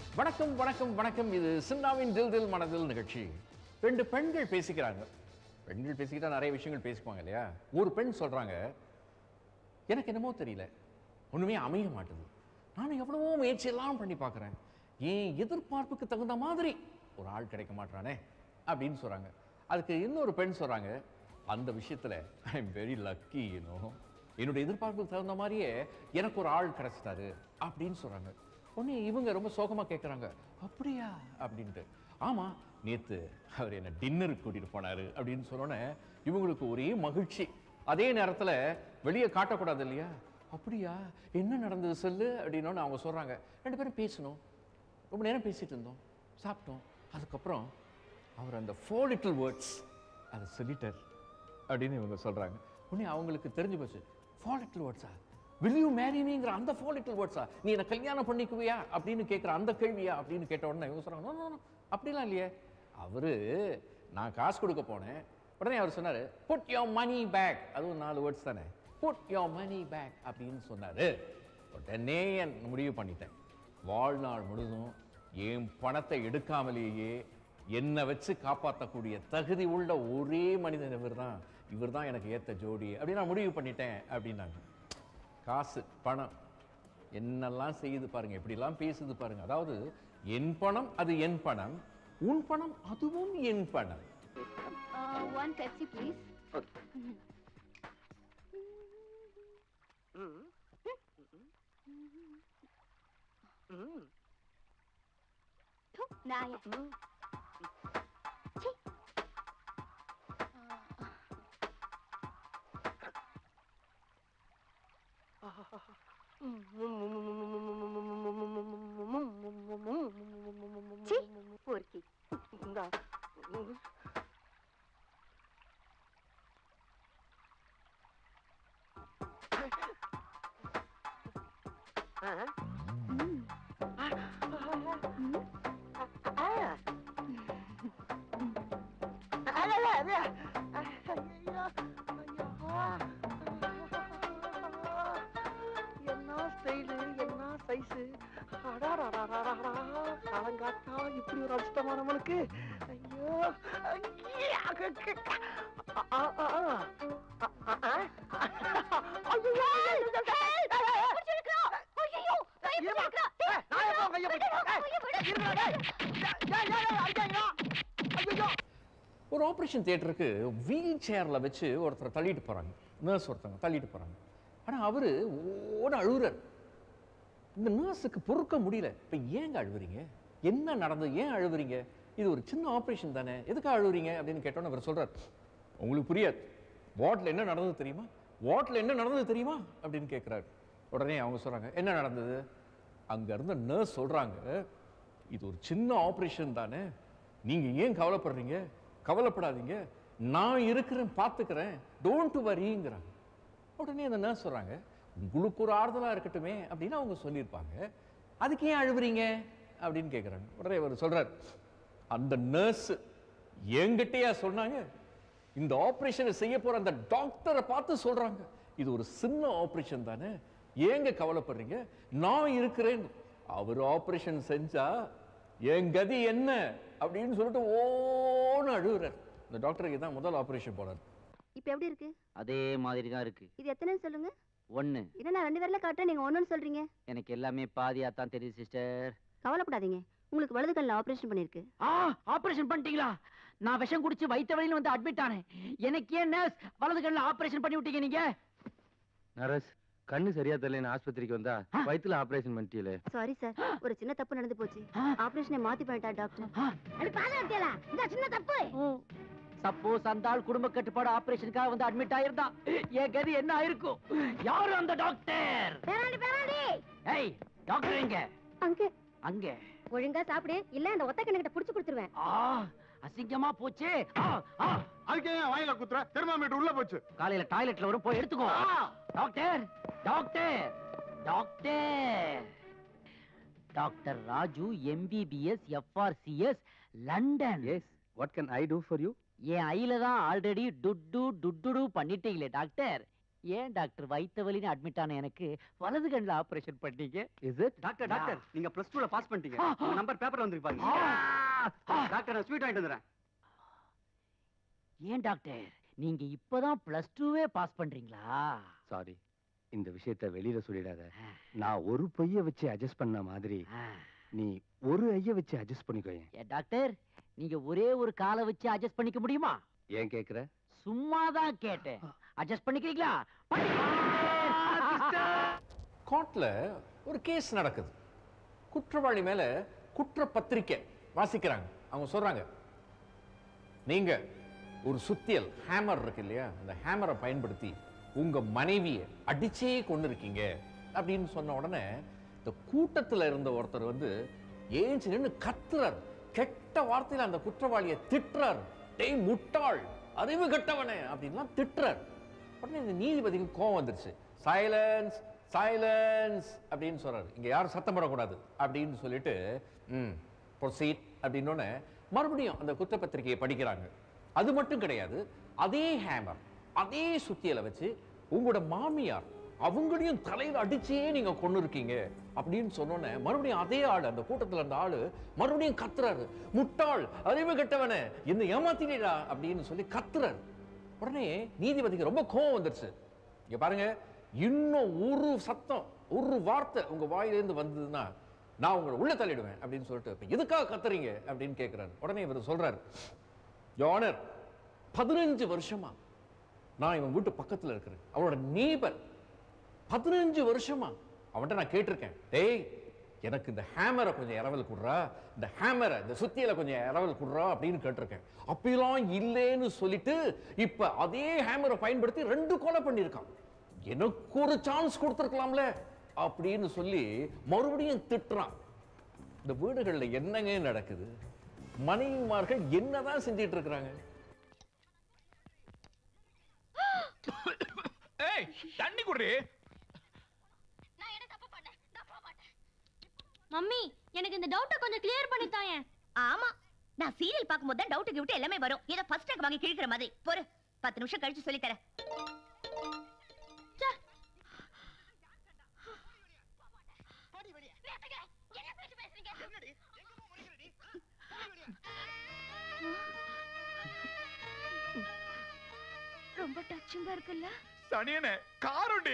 வணக்கம் வணக்கம் வணக்கம் இது சின்னாவின் தில் தில் மனதில் நிகழ்ச்சி ரெண்டு பெண்கள் பேசிக்கிறாங்க பெண்கள் பேசிக்கிட்டா நிறைய விஷயங்கள் பேசிக்குவாங்க இல்லையா ஒரு பெண் சொல்றாங்க எனக்கு என்னமோ தெரியல ஒண்ணுமே அமைய மாட்டுது நான் எவ்வளவோ முயற்சியெல்லாம் பண்ணி பார்க்குறேன் என் எதிர்பார்ப்புக்கு தகுந்த மாதிரி ஒரு ஆள் கிடைக்க மாட்டானே அப்படின்னு சொல்றாங்க அதுக்கு இன்னொரு பெண் சொல்றாங்க அந்த விஷயத்துல I am very lucky you know என்னுடைய எதிர்பார்ப்புக்கு தகுந்த மாதிரியே எனக்கு ஒரு ஆள் கிடைச்சிட்டாரு அப்படின்னு சொல்றாங்க உடனே இவங்க ரொம்ப சோகமா கேட்குறாங்க அப்படியா அப்படின்ட்டு ஆமா நேத்து அவர் என்ன டின்னருக்கு கூட்டிட்டு போனாரு அப்படின்னு சொன்னோன்னே இவங்களுக்கு ஒரே மகிழ்ச்சி அதே நேரத்துல வெளியே காட்டக்கூடாது இல்லையா அப்படியா என்ன நடந்தது சொல்லு அப்படின்னு அவங்க சொல்றாங்க ரெண்டு பேரும் பேசணும் ரொம்ப நேரம் பேசிட்டு இருந்தோம் சாப்பிட்டோம் அதுக்கப்புறம் அவர் அந்த ஃபோர் லிட்டில் வேர்ட்ஸ் அதை சொல்லிட்டார் அப்படின்னு இவங்க சொல்றாங்க உடனே அவங்களுக்கு தெரிஞ்சு போச்சு ஃபோர் லிட்டில் வேர்ட்ஸா வில் யூ மேரிங்கிற அந்த ஃபோர் லிட்டில் வேர்ட்ஸா நீ என்ன கல்யாணம் பண்ணிக்குவியா அப்படின்னு கேட்குற அந்த கேள்வியா அப்படின்னு கேட்ட உடனே இவங்க சொல்றாங்க "No, no, no, அப்படிலாம் இல்லையே அவரு நான் காசு கொடுக்க போனேன் உடனே அவர் சொன்னாரு புட் யோர் மணி பேக் அதுவும் நாலு வேர்ட்ஸ் தானே புட் யோர் மணி பேக் அப்படின்னு சொன்னாரு உடனே என் முடிவு பண்ணிட்டேன் வாழ்நாள் முழுதும் என் பணத்தை எடுக்காமலேயே என்னை வச்சு காப்பாற்றக்கூடிய தகுதி உள்ள ஒரே மனிதன் இவர் தான் இவர் தான் எனக்கு ஏத்த ஜோடி அப்படின்னு நான் முடிவு பண்ணிட்டேன் அப்படின்னாங்க காசு பணம் என்னெல்லாம் செய்யுது பாருங்க எப்படிலாம் பேசுது பாருங்க அதாவது என் பணம் அது என் பணம் உன் பணம் அதுவும் என் பணம் Uh, one Pepsi, please. Thu, நாயே. சீ. சீ, பொறுக்கி. என்ன ஸ்டைலு என்ன சைஸு அலங்காத்தா இப்படி ஒரு அதிர்ஷ்டமானவனுக்கு ஐயோ ஐயா, க- க- க- அ- அ- அ- அ. அ- அ- அ. ஐயோ, இருமா. ஏய், நான் எப்போ கையை பிடிச்சேன்? ஏய், இருடா, டேய். ஏய், ஏய், ஏய், அடிக்காதீங்கடா. ஐயையோ. ஒரு ஆப்ரேஷன் தியேட்டருக்கு வீல் சேரில் வச்சு ஒருத்தரை தள்ளிட்டு போகிறாங்க நர்ஸ் ஒருத்தவங்க தள்ளிட்டு போகிறாங்க ஆனால் அவர் ஓட அழுகுறார் இந்த நர்ஸுக்கு பொறுக்க முடியல இப்போ ஏங்க அழுவுறீங்க என்ன நடந்தது ஏன் அழுவுறீங்க இது ஒரு சின்ன ஆப்ரேஷன் தானே எதுக்காக அழுவுறீங்க அப்படின்னு கேட்டோன்னு அவர் சொல்கிறார் உங்களுக்கு புரியாது வார்டில் என்ன நடந்தது தெரியுமா வார்டில் என்ன நடந்தது தெரியுமா அப்படின்னு கேட்குறாரு உடனே அவங்க சொல்கிறாங்க என்ன நடந்தது அங்கே இருந்த நர்ஸ் சொல்கிறாங்க இது ஒரு சின்ன ஆப்ரேஷன் தானே நீங்கள் ஏன் கவலைப்படுறீங்க கவலைப்படாதீங்க நான் இருக்கிறேன் பார்த்துக்கிறேன் டோன்ட் வரிங்கிறாங்க உடனே அந்த நர்ஸ் சொல்கிறாங்க உங்களுக்கு ஒரு ஆறுதலாக இருக்கட்டுமே அப்படின்னு அவங்க சொல்லியிருப்பாங்க அதுக்கு ஏன் அழுவுறீங்க அப்படின்னு கேட்குறாங்க உடனே அவர் சொல்கிறார் அந்த நர்ஸ் என்கிட்டயா சொன்னாங்க இந்த ஆப்ரேஷனை செய்ய போற அந்த டாக்டரை பார்த்து சொல்றாங்க இது ஒரு சின்ன ஆப்ரேஷன் தானே ஏங்க கவலைப்படுறீங்க நான் இருக்கிறேன் அவர் ஆப்ரேஷன் செஞ்சா என் கதி என்ன அப்படின்னு சொல்லிட்டு ஓன்னு அழுகுறார் இந்த டாக்டருக்கு தான் முதல் ஆப்ரேஷன் போனார் இப்ப எப்படி இருக்கு அதே மாதிரி தான் இருக்கு இது எத்தனைன்னு சொல்லுங்க ஒண்ணு என்ன நான் ரெண்டு பேர்ல காட்டுறேன் நீங்க ஒண்ணுன்னு சொல்றீங்க எனக்கு எல்லாமே பாதியா தான் தெரியுது சிஸ்டர் கவலைப்படாதீங்க உங்களுக்கு வலது கல்ல ஆபரேஷன் பண்ணிருக்கு ஆ ஆபரேஷன் பண்ணிட்டீங்களா நான் விஷம் குடிச்சு வயிற்று வழியில வந்து அட்மிட் ஆனேன் எனக்கு ஏன் நர்ஸ் வலது கண்ணில் ஆபரேஷன் பண்ணி விட்டீங்க நீங்க நரஸ் கண்ணு சரியா தெரியல ஆஸ்பத்திரிக்கு வந்தா ஆ. வயித்துல ஆபரேஷன் பண்ணிட்டீங்களே சாரி சார் ஒரு சின்ன தப்பு நடந்து போச்சு ஆ. ஆபரேஷனை மாத்தி பண்ணிட்டா டாக்டர் ஆ, இந்த சின்ன தப்பு சப்போஸ் அந்த ஆள் குடும்ப கட்டுப்பாடு ஆபரேஷனுக்காக வந்து அட்மிட் ஆயிருந்தா என் கதி என்ன ஆயிருக்கும் யாரு அந்த டாக்டர் பேராண்டி பேராண்டி ஏய் டாக்டர் எங்க அங்க அங்க ஒழுங்கா சாப்பிடு இல்ல அந்த ஒத்த கண்ணுகிட்ட புடிச்சு கொடுத்துருவேன் ஆ அசிங்கமா போச்சே ஆ, ஆ, அதுக்கு ஏன் வாயில குத்துற தெர்மாமீட்டர் உள்ள போச்சு காலையில டாய்லெட்ல வரும் போய் எடுத்துக்கோ doctor doctor doctor doctor Raju MBBS FRCS London yes what can I do for you என் ஐல தான் ஆல்ரெடி டுட்டு டுட்டுடு பண்ணிட்டீங்களே டாக்டர் ஏன் டாக்டர் வயித்த வலின்னு அட்மிட் ஆன எனக்கு வலது கண்ணில் ஆபரேஷன் பண்ணீங்க இஸ் இட் டாக்டர் டாக்டர் நீங்க பிளஸ் டூல பாஸ் பண்ணிட்டீங்க ஆ. உங்க நம்பர் பேப்பர்ல வந்திருக்கு பாருங்க டாக்டர் நான் ஸ்வீட் வாங்கிட்டு வந்துறேன் ஏன் டாக்டர் நீங்க இப்பதான் பிளஸ் டூவே பாஸ் பண்றீங்களா சாரி இந்த விஷயத்த வெளியில சொல்லிடாத நான் ஒரு பைய வச்சு அட்ஜஸ்ட் பண்ண மாதிரி ஆ. நீ ஒரு ஐய வச்சு அட்ஜஸ்ட் பண்ணிக்கோயேன் ஏன் டாக்டர் நீங்க ஒரே ஒரு காலை வச்சு அட்ஜஸ்ட் பண்ணிக்க முடியுமா ஏன் கேக்குற சும்மா தான் கேட்டேன் அட்ஜஸ்ட் பண்ணிக்கிறீங்களா கோர்ட்ல ஒரு கேஸ் நடக்குது குற்றவாளி மேல குற்றப்பத்திரிக்கை வாசிக்கிறாங்க அவங்க சொல்றாங்க நீங்க ஒரு சுத்தியல் ஹேமர் இருக்கு இல்லையா அந்த ஹேமரை பயன்படுத்தி உங்க மனைவியை அடிச்சே கொண்டு இருக்கீங்க அப்படின்னு சொன்ன உடனே இந்த கூட்டத்துல இருந்த ஒருத்தர் வந்து ஏஞ்சி நின்னு கத்துறார் கெட்ட வார்த்தையில அந்த குற்றவாளியை திட்டுறார் டேய் முட்டாள் அறிவு கெட்டவனே அப்படின்லாம் திட்டுறார் உடனே இந்த நீதிபதிக்கு கோவம் வந்துருச்சு சைலன்ஸ் சைலன்ஸ் அப்படின்னு சொல்றாரு இங்க யாரும் சத்தம் போடக்கூடாது அப்படின்னு சொல்லிட்டு ம் ப்ரொசீட் அப்படின்னோடனே மறுபடியும் அந்த குற்றப்பத்திரிகையை படிக்கிறாங்க அது மட்டும் கிடையாது அதே ஹேமர் அதே சுத்தியலை வச்சு உங்களோட மாமியார் அவங்களையும் தலையில அடிச்சே நீங்க கொண்டு இருக்கீங்க அப்படின்னு சொன்னோன்னே மறுபடியும் அதே ஆளு அந்த கூட்டத்துல இருந்த ஆளு மறுபடியும் கத்துறாரு முட்டாள் அறிவு கெட்டவனே என்ன ஏமாத்தினீடா அப்படின்னு சொல்லி கத்துறாரு உடனே நீதிபதிக்கு ரொம்ப கோவம் வந்துருச்சு இங்க பாருங்க இன்னும் ஒரு சத்தம் ஒரு வார்த்தை உங்க வாயிலிருந்து வந்ததுன்னா நான் உங்களை உள்ள தள்ளிடுவேன் அப்படின்னு சொல்லிட்டு "இப்ப எதுக்காக கத்துறீங்க அப்படின்னு கேட்கிறாரு உடனே இவர் சொல்றாரு யோனர் பதினஞ்சு வருஷமா நான் இவன் வீட்டு பக்கத்துல இருக்கிறேன் அவனோட நீபர் பதினஞ்சு வருஷமா அவன்கிட்ட நான் கேட்டிருக்கேன் டேய் எனக்கு இந்த ஹேமரை கொஞ்சம் இரவல் குடுறா இந்த ஹேமரை இந்த சுத்தியில கொஞ்சம் இரவல் குடுறா அப்படின்னு கேட்டிருக்கேன் அப்பெல்லாம் இல்லைன்னு சொல்லிட்டு இப்ப அதே ஹேமரை பயன்படுத்தி ரெண்டு கொலை பண்ணியிருக்கான் எனக்கு ஒரு சான்ஸ் கொடுத்துருக்கலாம்ல அப்படின்னு சொல்லி மறுபடியும் திட்டுறான் இந்த வீடுகள்ல என்னங்க நடக்குது மனைவிமார்கள் என்னதான் செஞ்சிட்டு இருக்கிறாங்க ஏய் தண்ணி குடுறி மம்மி எனக்கு இந்த டவுட்டை கொஞ்சம் கிளியர் பண்ணி தாயேன் ஆமா நான் சீரியல் பார்க்கும்போது தான் டவுட் கிவுட் எல்லாமே வரும் ஏதோ ஃபர்ஸ்ட் டேக் வாங்கி கிழிக்கிற மாதிரி பொறு பத்து நிமிஷம் கழிச்சு சொல்லி தரேன் ரொம்ப டச்சிங்கா இருக்குல்ல சனியனே காருண்டி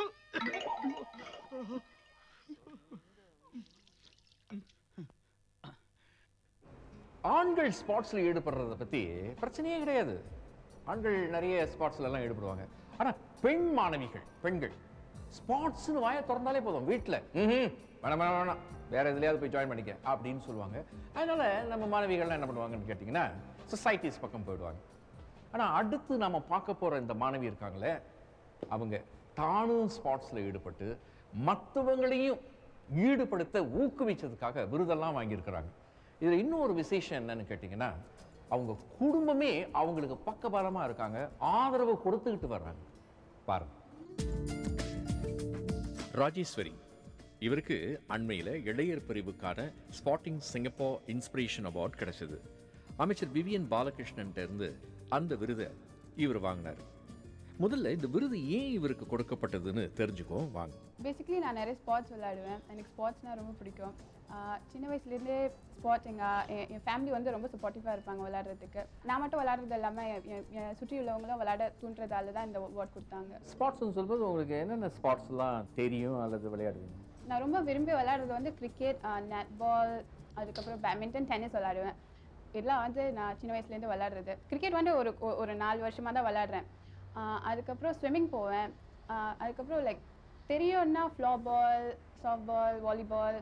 ஆண்கள் ஸ்பார்ட்ஸ்ல ஈடுபடுறத பத்தி பிரச்சனையே கிடையாது ஆண்கள் நிறைய ஸ்பார்ட்ஸ்ல எல்லாம் ஈடுபடுவாங்க ஆனா பெண் மாணவிகள் பெண்கள் ஸ்பார்ட்ஸ்னு வாயை திறந்தாலே போதும் வீட்டுல ம்ஹும், வேணாம் வேணாம் வேணாம் வேற எதுலயாவது போய் ஜாயின் பண்ணிக்க அப்படின்னு சொல்லுவாங்க அதனால நம்ம மாணவிகள்லாம் என்ன பண்ணுவாங்கன்னு கேட்டிங்கன்னா சொசைட்டிஸ் பக்கம் போயிடுவாங்க ஆனா அடுத்து நாம பார்க்க போற இந்த மாணவி இருக்காங்களே அவங்க தானும் ஸ்பார்ட்ஸ்ல ஈடுபட்டு மற்றவங்களையும் ஈடுபடுத்த ஊக்குவிச்சதுக்காக விருதெல்லாம் வாங்கியிருக்கிறாங்க இதுல இன்னொரு விசேஷம் என்னன்னு கேட்டிங்கன்னா அவங்க குடும்பமே அவங்களுக்கு பக்கபலமா இருக்காங்க ஆதரவு கொடுத்துக்கிட்டு வர்றாங்க பாருங்க ராஜேஸ்வரி இவருக்கு அண்மையில் இளையர் பிரிவுக்கான ஸ்பாட்டிங் சிங்கப்பூர் இன்ஸ்பிரேஷன் அவார்ட் கிடைச்சது அமைச்சர் விவியன் பாலகிருஷ்ணன்ட்ட இருந்து அந்த விருதை இவர் வாங்கினார் முதல்ல இந்த விருது ஏன் இவருக்கு கொடுக்கப்பட்டதுன்னு தெரிஞ்சுக்குவோம் வாங்க பேசிக்கலி நான் நிறைய ஸ்போர்ட்ஸ் விளையாடுவேன் எனக்கு ஸ்போர்ட்ஸ்னால் ரொம்ப பிடிக்கும் ஆஹ் சின்ன வயசுலேருந்தே ஸ்போர்ட்ஸ் எங்கள் என் ஃபேமிலி வந்து ரொம்ப சப்போர்ட்டிவாக இருப்பாங்க விளையாடுறதுக்கு நான் மட்டும் விளையாடுறது இல்லாமல் என் என் என் சுற்றி உள்ளவங்களும் விளையாட தூண்டுறதால தான் இந்த அவார்ட் கொடுத்தாங்க ஸ்பார்ட்ஸ்னு சொல்லும்போது உங்களுக்கு என்னென்ன ஸ்பார்ட்ஸ்லாம் தெரியும் அல்லது விளையாடுவீங்க நான் ரொம்ப விரும்பி விளையாடுறது வந்து கிரிக்கெட் நெட்பால் அதுக்கப்புறம் பேட்மிண்டன் டென்னிஸ் விளையாடுவேன் இதெல்லாம் வந்து நான் சின்ன வயசுலேருந்து விளையாடுறது கிரிக்கெட் வந்து ஒரு ஒ- ஒரு நாலு வருஷமாக தான் விளையாடுறேன் ஆஹ் அதுக்கப்புறம் ஸ்விம்மிங் போவேன் ஆஹ் அதுக்கப்புறம் லைக் தெரியும்னா floorball softball volleyball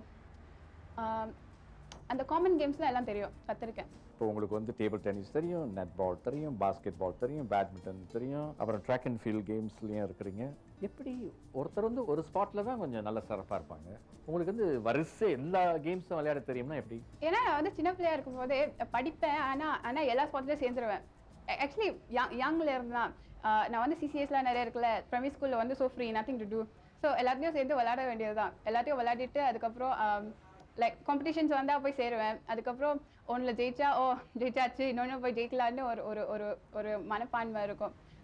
அந்த காமன் கேம்ஸ்லாம் எல்லாம் தெரியும் கற்றுருக்கேன் இப்போ உங்களுக்கு வந்து டேபிள் டென்னிஸ் தெரியும் நெட் பால் தெரியும் பாஸ்கெட் பால் தெரியும் பேட்மிண்டன் தெரியும் அப்புறம் ட்ராக் அண்ட் ஃபீல்ட் கேம்ஸ்லையும் இருக்கிறீங்க எப்படி ஒருத்தர் வந்து ஒரு ஸ்பாட்ல தான் கொஞ்சம் நல்ல சிறப்பாக இருப்பாங்க உங்களுக்கு வந்து வரிசை எல்லா கேம்ஸும் விளையாட தெரியும்னா எப்படி ஏன்னா நான் வந்து சின்ன பிள்ளையா இருக்கும்போதே படிப்பேன் ஆனால் ஆனால் எல்லா ஸ்பாட்ஸ்லையும் சேர்ந்துருவேன் ஆக்சுவலி யங் யங்ல இருந்தான் நான் வந்து சிசிஎஸ்லாம் நிறைய இருக்குல்ல ப்ரைமரி ஸ்கூலில் வந்து so free nothing to do so எல்லாத்தையும் சேர்ந்து விளையாட வேண்டியது தான் எல்லாத்தையும் விளையாடிட்டு அதுக்கப்புறம் லைக் காம்படிஷன்ஸ் வந்தால் போய் சேருவேன் அதுக்கப்புறம் ஒன்றில் ஜெயிச்சா ஓ ஜெயிச்சாச்சு இன்னொன்று போய் ஜெயிக்கலான்னு ஒரு ஒரு ஒரு ஒரு மனப்பான்மை இருக்கும்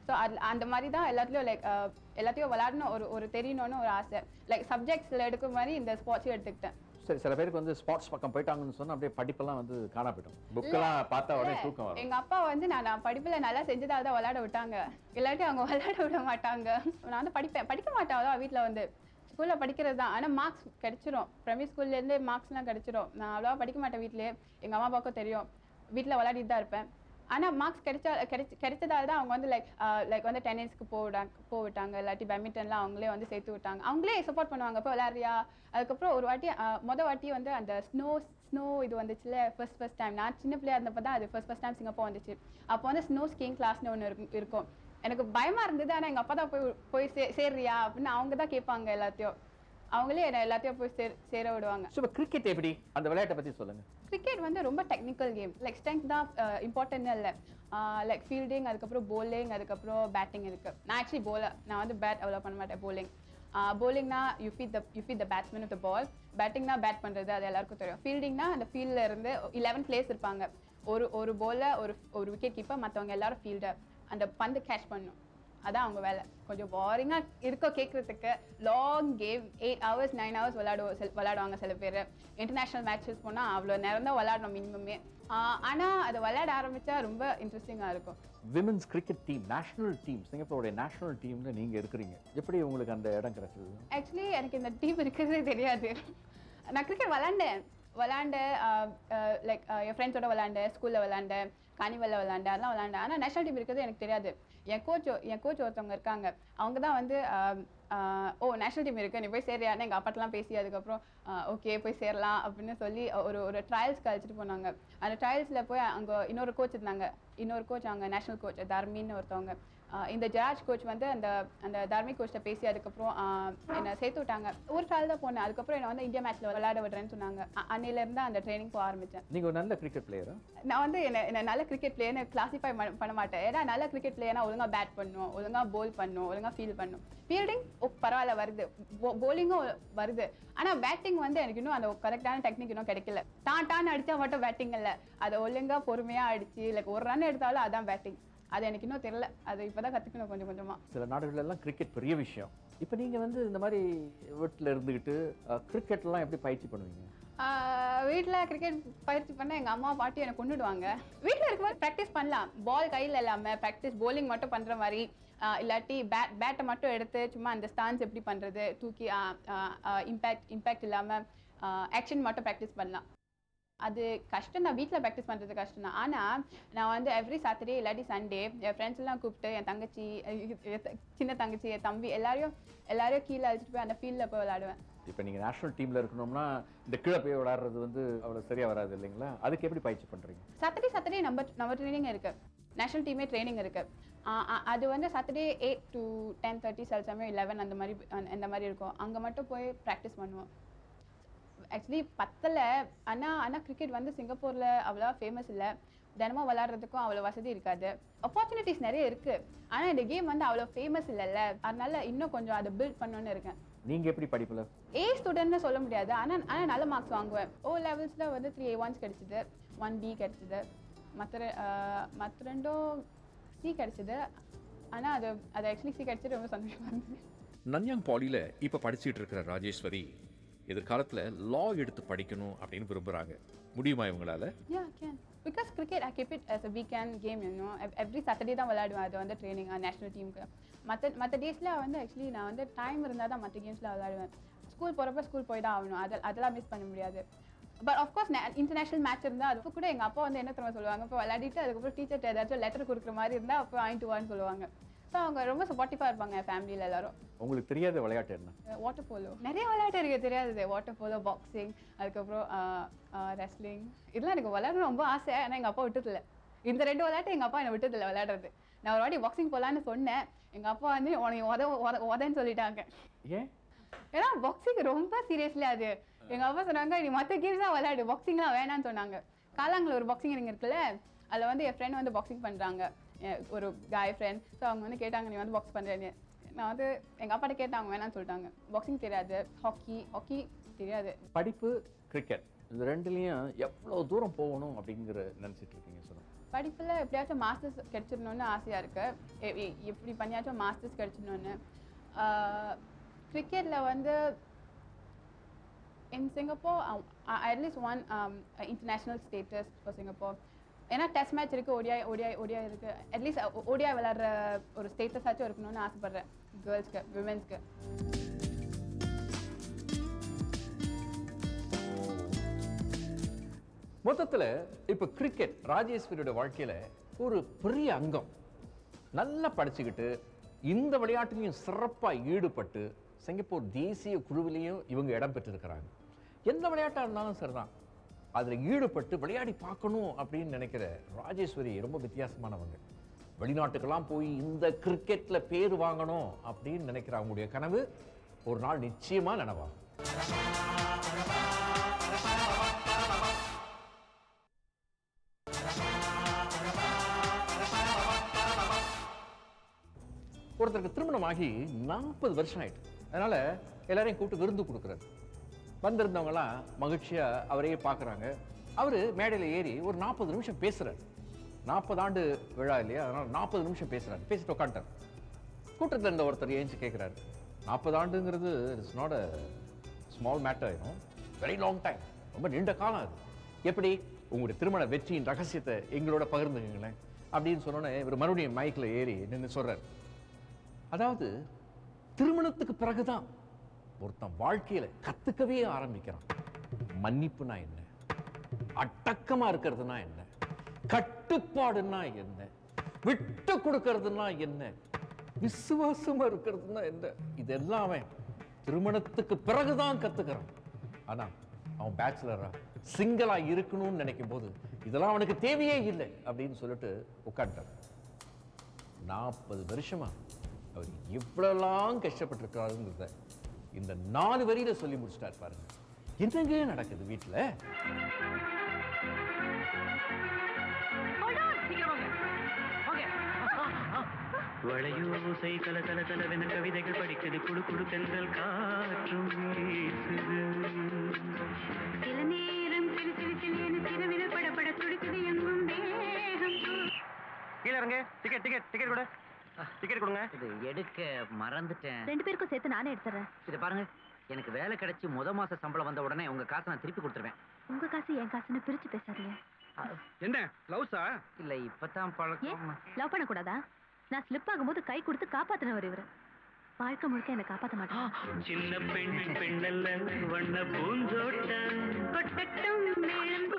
ஸோ அது அந்த மாதிரி தான் எல்லாத்துலேயும் லைக் எல்லாத்தையும் விளையாடணும் ஒரு ஒரு தெரியணும்னு ஒரு ஆசை லைக் சப்ஜெக்ட்ஸில் எடுக்கிற மாதிரி இந்த ஸ்போர்ட்ஸையும் எடுத்துக்கிட்டேன் சரி சில பேருக்கு வந்து ஸ்போர்ட்ஸ் பக்கம் போயிட்டாங்கன்னு சொன்னா அப்படியே படிப்பெல்லாம் வந்து காணா போயிடும் புக்கெல்லாம் பார்த்தா உடனே தூக்கம் வரும் எங்க அப்பா வந்து நான் நான் படிப்புல நல்லா செஞ்சதால தான் விளையாட விட்டாங்க இல்லாட்டி அவங்க விளையாட விட மாட்டாங்க நான் வந்து படிப்பேன் படிக்க மாட்டேன் அவ்வளோ வீட்டில் வந்து ஸ்கூல்ல படிக்கிறது தான் ஆனால் மார்க்ஸ் கிடைச்சிரும் பிரைமரி ஸ்கூல்லேருந்து மார்க்ஸ்லாம் கிடைச்சிரும் நான் அவ்வளோவா படிக்க மாட்டேன் வீட்லயே எங்க அம்மா அப்பாவுக்கும் தெரியும் வீட்டில் விளையாடிட்டு தான் இருப்பேன் ஆனா மார்க்ஸ் கிடைச்சா கிடைச்சி கிடைச்சதால தான் அவங்க வந்து லைக் லைக் வந்து டென்னிஸ்க்கு போவிட்டாங்க போவிட்டாங்க இல்லாட்டி பேட்மிண்டன்லாம் அவங்களே வந்து சேர்த்து விட்டாங்க அவங்களே சப்போர்ட் பண்ணுவாங்க இப்போ விளையாடுறியா அதுக்கப்புறம் ஒரு வாட்டி அஹ், மொத வாட்டி வந்து அந்த ஸ்னோ ஸ்னோ இது வந்துச்சுல ஃபர்ஸ்ட் ஃபர்ஸ்ட் டைம் நான் சின்ன பிள்ளையா இருந்தப்போ தான் அது ஃபர்ஸ்ட் ஃபர்ஸ்ட் டைம் சிங்கப்பூர் வந்துச்சு அப்போ வந்து ஸ்னோ ஸ்கீயிங் கிளாஸ்னு ஒன்று இருக்கும் இருக்கும் எனக்கு பயமா இருந்தது ஆனா எங்க அப்பா தான் போய் போய் சே சேர்றியா அப்படின்னு அவங்க தான் கேட்பாங்க எல்லாத்தையும் அவங்களே என்னை எல்லாத்தையும் போய் சேர் சேர விடுவாங்க ஸோ கிரிக்கெட் எப்படி அந்த விளையாட்டை பத்தி சொல்லுங்க கிரிக்கெட் வந்து ரொம்ப டெக்னிக்கல் கேம் லைக் ஸ்ட்ரென்த் தான் இம்பார்ட்டன்ட் இல்லை லைக் ஃபீல்டிங் அதுக்கப்புறம் bowling அதுக்கப்புறம் பேட்டிங் இருக்கு நான் ஆக்சுவலி bowler நான் வந்து பேட் அவ்வளோ பண்ண மாட்டேன் bowling bowlingனா you feed the you feed the batsman of the ball பேட்டிங்னா பேட் பண்ணுறது அது எல்லாருக்கும் தெரியும் ஃபீல்டிங்னா அந்த ஃபீல்டில் இருந்து இலெவன் பிளேஸ் இருப்பாங்க ஒரு ஒரு bowler ஒரு ஒரு விக்கெட் கீப்பர் மற்றவங்க எல்லாரும் ஃபீல்டர் அந்த பந்து கேட்ச் பண்ணணும் அதான் அவங்க வேலை கொஞ்சம் போரிங்காக இருக்கோ கேட்குறதுக்கு long game eight hours nine hours விளையாடுவோம் சில விளையாடுவாங்க சில பேர் இன்டர்நேஷ்னல் மேட்சஸ் போனால் அவ்வளோ நேரம் தான் விளையாடணும் மினிமமே ஆனால் அதை விளையாட ஆரம்பிச்சா ரொம்ப இன்ட்ரெஸ்டிங்காக இருக்கும் women's cricket team national team சிங்கப்பூருடைய நேஷனல் டீம்ல நீங்க இருக்கிறீங்க எப்படி உங்களுக்கு அந்த இடம் கிடைச்சது ஆக்சுவலி எனக்கு இந்த டீம் இருக்கிறதே தெரியாது நான் கிரிக்கெட் விளாண்டேன் விளாண்டேன் லைக் என் ஃப்ரெண்ட்ஸோட விளாண்டேன் ஸ்கூலில் விளாண்டேன் கானிவலில் விளாண்டேன் அதெல்லாம் விளாண்டேன் ஆனால் நேஷனல் டீம் இருக்கிறது எனக்கு தெரியாது என் கோச் என் கோச் ஒருத்தவங்க இருக்காங்க அவங்க தான் வந்து ஆஹ், ஆஹ், ஓ நேஷனல் டீம் இருக்கு நீ போய் சேரியான்னு எங்கள் அப்பாட்டெலாம் பேசி அதுக்கப்புறம் ஓகே போய் சேரலாம் அப்படின்னு சொல்லி ஒரு ஒரு ட்ரையல்ஸ்க்கு அழைச்சிட்டு போனாங்க அந்த ட்ரையல்ஸில் போய் அங்கே இன்னொரு கோச் இருந்தாங்க இன்னொரு கோச் அங்கே நேஷனல் கோச் தர்மின்னு ஒருத்தவங்க ஆஹ் இந்த ஜராஜ் கோச் வந்து அந்த அந்த தார்மிக் கோச்ட்ட பேசி அதுக்கப்புறம் ஆஹ் என்னை சேர்த்து விட்டாங்க ஒரு ட்ரையல் தான் போனேன் அதுக்கப்புறம் என்னை வந்து இந்தியா மேட்ச்ல விளையாட விடுறேன்னு சொன்னாங்க அ- அன்னையில இருந்து அந்த ட்ரைனிங் போக ஆரம்பிச்சேன் நீங்க ஒரு நல்ல கிரிக்கெட் பிளேயரா நான் வந்து என்ன என்ன நல்ல கிரிக்கெட் பிளேயர்னு கிளாசிஃபை பண்ண மாட்டேன் ஏன்னா நல்ல கிரிக்கெட் பிளேயர்னா ஒழுங்கா பேட் பண்ணும் ஒழுங்கா போல் பண்ணும் ஒழுங்கா ஃபீல் பண்ணும் ஃபீல்டிங் ஓ பரவாயில்ல வருது போலிங்கும் வருது ஆனா பேட்டிங் வந்து எனக்கு இன்னும் அந்த கரெக்டான டெக்னிக் இன்னும் கிடைக்கல தான் டான் அடிச்சா மட்டும் பேட்டிங் இல்ல அதை ஒழுங்கா பொறுமையா அடிச்சு லைக் ஒரு ரன் எடுத்தாலும் அதான் பேட்டிங் அது எனக்கு இன்னும் தெரியல அது இப்பதான் கத்துக்கணும் கொஞ்சம் கொஞ்சமா சில நாடுகள் எல்லாம் கிரிக்கெட் பெரிய விஷயம் இப்போ நீங்க வந்து இந்த மாதிரி வீட்டில் இருந்துக்கிட்டு கிரிக்கெட்லாம் எப்படி பயிற்சி பண்ணுவீங்க வீட்டில் கிரிக்கெட் பயிற்சி பண்ண எங்கள் அம்மா பாட்டி என்னை கொண்டுடுவாங்க வீட்டில் இருக்கும்போது ப்ராக்டிஸ் பண்ணலாம் பால் கையில் இல்லாமல் ப்ராக்டிஸ் bowling மட்டும் பண்ணுற மாதிரி ஆஹ் இல்லாட்டி பேட் பேட்டை மட்டும் எடுத்து சும்மா அந்த ஸ்டான்ஸ் எப்படி பண்ணுறது தூக்கி இம்பேக்ட் இம்பேக்ட் இல்லாமல் ஆக்ஷன் மட்டும் ப்ராக்டிஸ் பண்ணலாம் அது கஷ்டம் தான் வீட்டில் ப்ராக்டிஸ் பண்ணுறது கஷ்டம் தான் ஆனால் நான் வந்து எவ்ரி சாட்டர்டே இல்லாட்டி சண்டே என் ஃப்ரெண்ட்ஸ் எல்லாம் கூப்பிட்டு என் தங்கச்சி எ- எ- சின்ன தங்கச்சி என் தம்பி எல்லாரையும் எல்லாரையும் கீழே அழைச்சிட்டு போய் அந்த ஃபீல்டில் போய் விளையாடுவேன் இப்போ நீங்க நேஷனல் டீம்ல இருக்கணும்னா இந்த கீழே போய் விளையாடுறது வந்து அவ்வளவு சரியா வராது இல்லைங்களா அதுக்கு எப்படி பயிற்சி பண்றீங்க சாட்டர்டே சாட்டர்டே நம்ம நம்ம ட்ரைனிங் இருக்கு நேஷனல் டீமே ட்ரைனிங் இருக்கு ஆஹ் ஆஹ் அது வந்து Saturday eight to ten thirty சில சமயம் லெவன் அந்த மாதிரி அந்த- அந்த மாதிரி இருக்கும் அங்கே மட்டும் போய் ப்ராக்டிஸ் பண்ணுவோம் ஆக்சுவலி பத்தல ஆனால் ஆனால் கிரிக்கெட் வந்து சிங்கப்பூரில் அவ்வளோவா ஃபேமஸ் இல்லை தினமும் விளாட்றதுக்கும் அவ்வளோ வசதி இருக்காது ஆப்பர்ச்சுனிட்டிஸ் நிறைய இருக்கு ஆனால் இந்த கேம் வந்து அவ்வளோ ஃபேமஸ் இல்லைல்ல அதனால இன்னும் கொஞ்சம் அதை பில்ட் பண்ணணும்னு இருக்கேன் நீங்க எப்படி படிப்புல ஏ ஸ்டூடெண்ட்னு சொல்ல முடியாது ஆனால் ஆனால் நல்ல மார்க்ஸ் வாங்குவேன் ஓ லெவல்ஸில் வந்து த்ரீ ஏ ஒன்ஸ் கிடச்சிது ஒன் பி கிடச்சிது மற்ற மற்ற ரெண்டும் சி கிடச்சிது ஆனால் அது அது ஆக்சுவலி சி கிடச்சிட்டு ரொம்ப சந்தோஷமா இருந்தது நன்யாங் பாலியில் இப்போ படிச்சிட்டு இருக்கிற ராஜேஸ்வரி எதிர்காலத்தில் லா எடுத்து படிக்கணும் அப்படின்னு விரும்புகிறாங்க முடியுமா இவங்களால Yeah, can. Because cricket, I keep it as a weekend game, you know. Ev- Every Saturday தான் விளையாடுவேன் அது வந்து ட்ரைனிங் நேஷனல் டீமுக்கு மற்ற மற்ற டேஸில் வந்து ஆக்சுவலி நான் வந்து டைம் இருந்தால் தான் மற்ற கேம்ஸில் விளையாடுவேன் ஸ்கூல் போகிறப்ப ஸ்கூல் போய் தான் ஆகணும் அது அதெல்லாம் மிஸ் பண்ண முடியாது பட் ஆஃப்கோர்ஸ் இன்டர்நேஷனல் மேட்ச் இருந்தால் அது கூட எங்கள் அப்பா வந்து என்ன தெரியுமா சொல்லுவாங்க இப்போ விளையாடிட்டு அதுக்கப்புறம் டீச்சர்ட்ட ஏதாச்சும் லெட்டர் கொடுக்குற மாதிரி இருந்தால் அப்போ வாங்கிட்டு வான்னு சொல்லுவாங்க ஸோ அவங்க ரொம்ப சப்போர்ட்டிவாக இருப்பாங்க என் ஃபேமிலியில் எல்லாரும் உங்களுக்கு தெரியாத விளையாட்டு என்ன வாட்டர் போலோ நிறைய விளையாட்டு எனக்கு தெரியாது வாட்டர் போலோ பாக்ஸிங் அதுக்கப்புறம் ரெஸ்லிங் இதெல்லாம் எனக்கு விளையாடணும் ரொம்ப ஆசை ஆனால் எங்கள் அப்பா விட்டதில்ல இந்த ரெண்டு விளையாட்டு எங்கள் அப்பா என்னை விட்டதில்ல விளையாடுறது நான் ஒரு வாட்டி பாக்ஸிங் போகலான்னு சொன்னேன் எங்கள் அப்பா வந்து உனக்கு உத உத உதன்னு சொல்லிட்டாங்க ஏன் ஏன்னா பாக்ஸிங் ரொம்ப சீரியஸ்லி அது எங்கள் அப்பா சொன்னாங்க நீ மற்ற கேம்ஸ் தான் விளையாடு பாக்ஸிங்லாம் வேணாம்னு சொன்னாங்க காலாங்கில் ஒரு பாக்ஸிங் ரிங் இருக்குல்ல அதில் வந்து என் ஃப்ரெண்ட் வந்து பாக்ஸிங் பண்ணுறாங்க ஒரு காய் ஃப்ரெண்ட் ஸோ அவங்க வந்து கேட்டாங்க நீ வந்து பாக்ஸ் பண்ணுறேன்னு நான் வந்து எங்கள் அப்பாட்ட கேட்டாங்க வேணாம்னு சொல்லிட்டாங்க பாக்ஸிங் தெரியாது ஹாக்கி ஹாக்கி தெரியாது படிப்பு கிரிக்கெட் இது ரெண்டுலயும் எவ்வளவு தூரம் போகணும் அப்படிங்கிற நினைச்சிட்டு இருக்கீங்க சொல்லுங்க படிப்பில் எப்படியாச்சும் மாஸ்டர்ஸ் கிடைச்சிடணும்னு ஆசையாக இருக்கு எ- எ- எப்படி பண்ணியாச்சும் மாஸ்டர்ஸ் கிடைச்சிடணும்னு கிரிக்கெட்டில் வந்து in Singapore, um, I I at least want um, a international status for Singapore. ஏன்னா டெஸ்ட் மேட்ச் இருக்கு ஓடிஐ ஓடிஐ ஓடிஐ இருக்கு அட்லீஸ்ட் ஓடிஐ விளையாடுற ஒரு ஸ்டேட்டஸ் ஆச்சும் இருக்கணும்னு ஆசைப்படுறேன் கேர்ள்ஸ்க்கு விமென்ஸ்க்கு மொத்தத்தில் இப்போ கிரிக்கெட் ராஜேஸ்வரியோட வாழ்க்கையில் ஒரு பெரிய அங்கம் நல்லா படிச்சுக்கிட்டு இந்த விளையாட்டுலையும் சிறப்பாக ஈடுபட்டு சிங்கப்பூர் தேசிய குழுவிலையும் இவங்க இடம் பெற்றிருக்கிறாங்க எந்த விளையாட்டாக இருந்தாலும் சரிதான் அதில் ஈடுபட்டு விளையாடி பார்க்கணும் அப்படின்னு நினைக்கிற ராஜேஸ்வரி ரொம்ப வித்தியாசமானவங்க வெளிநாட்டுக்கெல்லாம் போய் இந்த கிரிக்கெட்ல பேர் வாங்கணும் அப்படின்னு நினைக்கிற அவங்களுடைய கனவு ஒரு நாள் நிச்சயமா நனவாகும் ஒருத்தருக்கு திருமணமாகி நாற்பது வருஷம் ஆயிட்டு அதனால எல்லாரையும் கூப்பிட்டு விருந்து கொடுக்குறாரு வந்திருந்தவங்கலாம் மகிழ்ச்சியா அவரையே பார்க்குறாங்க அவரு மேடையில் ஏறி ஒரு நாற்பது நிமிஷம் பேசுறாரு நாற்பது ஆண்டு விழா இல்லையா அதனால நாற்பது நிமிஷம் பேசுறாரு பேசிட்டு உட்காந்துட்டார் கூட்டத்தில் இருந்த ஒருத்தர் ஏஞ்சி கேட்குறாரு நாற்பது ஆண்டுங்கிறது it's not a small matter ஆயிரும் வெரி லாங் டைம் ரொம்ப நீண்ட காலம் அது எப்படி உங்களுடைய திருமண வெற்றியின் ரகசியத்தை எங்களோட பகிர்ந்துங்களேன் அப்படின்னு சொன்னோன்னே இவர் மறுபடியும் மைக்கில் ஏறி நின்று சொல்றாரு அதாவது திருமணத்துக்கு பிறகுதான் ஒருத்தன் வாழ்க்கையில கத்துக்கவே ஆரம்பிக்கிறான் மன்னிப்புனா என்ன அடக்கமா இருக்கிறதுனா என்ன கட்டுப்பாடுன்னா என்ன விட்டு கொடுக்கறதுனா என்ன விசுவாசமா இருக்கிறதுனா என்ன இதெல்லாம் அவன் திருமணத்துக்கு பிறகுதான் கத்துக்கிறான் ஆனா அவன் பேச்சுலரா சிங்கிளா இருக்கணும்னு நினைக்கும் போது இதெல்லாம் அவனுக்கு தேவையே இல்லை அப்படின்னு சொல்லிட்டு உட்காந்துட்டான் நாற்பது வருஷமா அவர் எவ்வளவுலாம் கஷ்டப்பட்டிருக்காருங்கிறத இந்த நாலு வரியில சொல்லி முடிச்சிட்டார் பாருங்க என்னங்க நடக்குது வீட்டுல வளையோசை தல தல தலவென கவிதைகள் படிக்குது குடு குடு தென்றல் காற்றும் வீசுது சில நேரம் சிறு சிறு சிறு சிறுவிரல் படபட துடிக்குது எங்கும் தேகம் கீழே இறங்க டிக்கெட் டிக்கெட் டிக்கெட் கொடு டிக்கெட் கொடுங்க இது எடுக்க மறந்துட்டேன் ரெண்டு பேருக்கும் சேர்த்து நானே எடுத்துறேன் இது பாருங்க எனக்கு வேலை கிடைச்சு முத மாச சம்பளம் வந்த உடனே உங்க காசை நான் திருப்பி கொடுத்துருவேன் உங்க காசு என் காசுன்னு பிரிச்சு பேசாதீங்க என்ன லவ்ஸா இல்ல இப்பதான் பழக்கம் லவ் பண்ணக்கூடாதா நான் ஸ்லிப் ஆகும்போது கை கொடுத்து காப்பாத்தினவர் இவரு வாழ்க்கை முழுக்க என்னை காப்பாத்த மாட்டேன் சின்ன பெண் பெண்ணல்ல வண்ண பூந்தோட்டம் கொட்டட்டும் மேலும்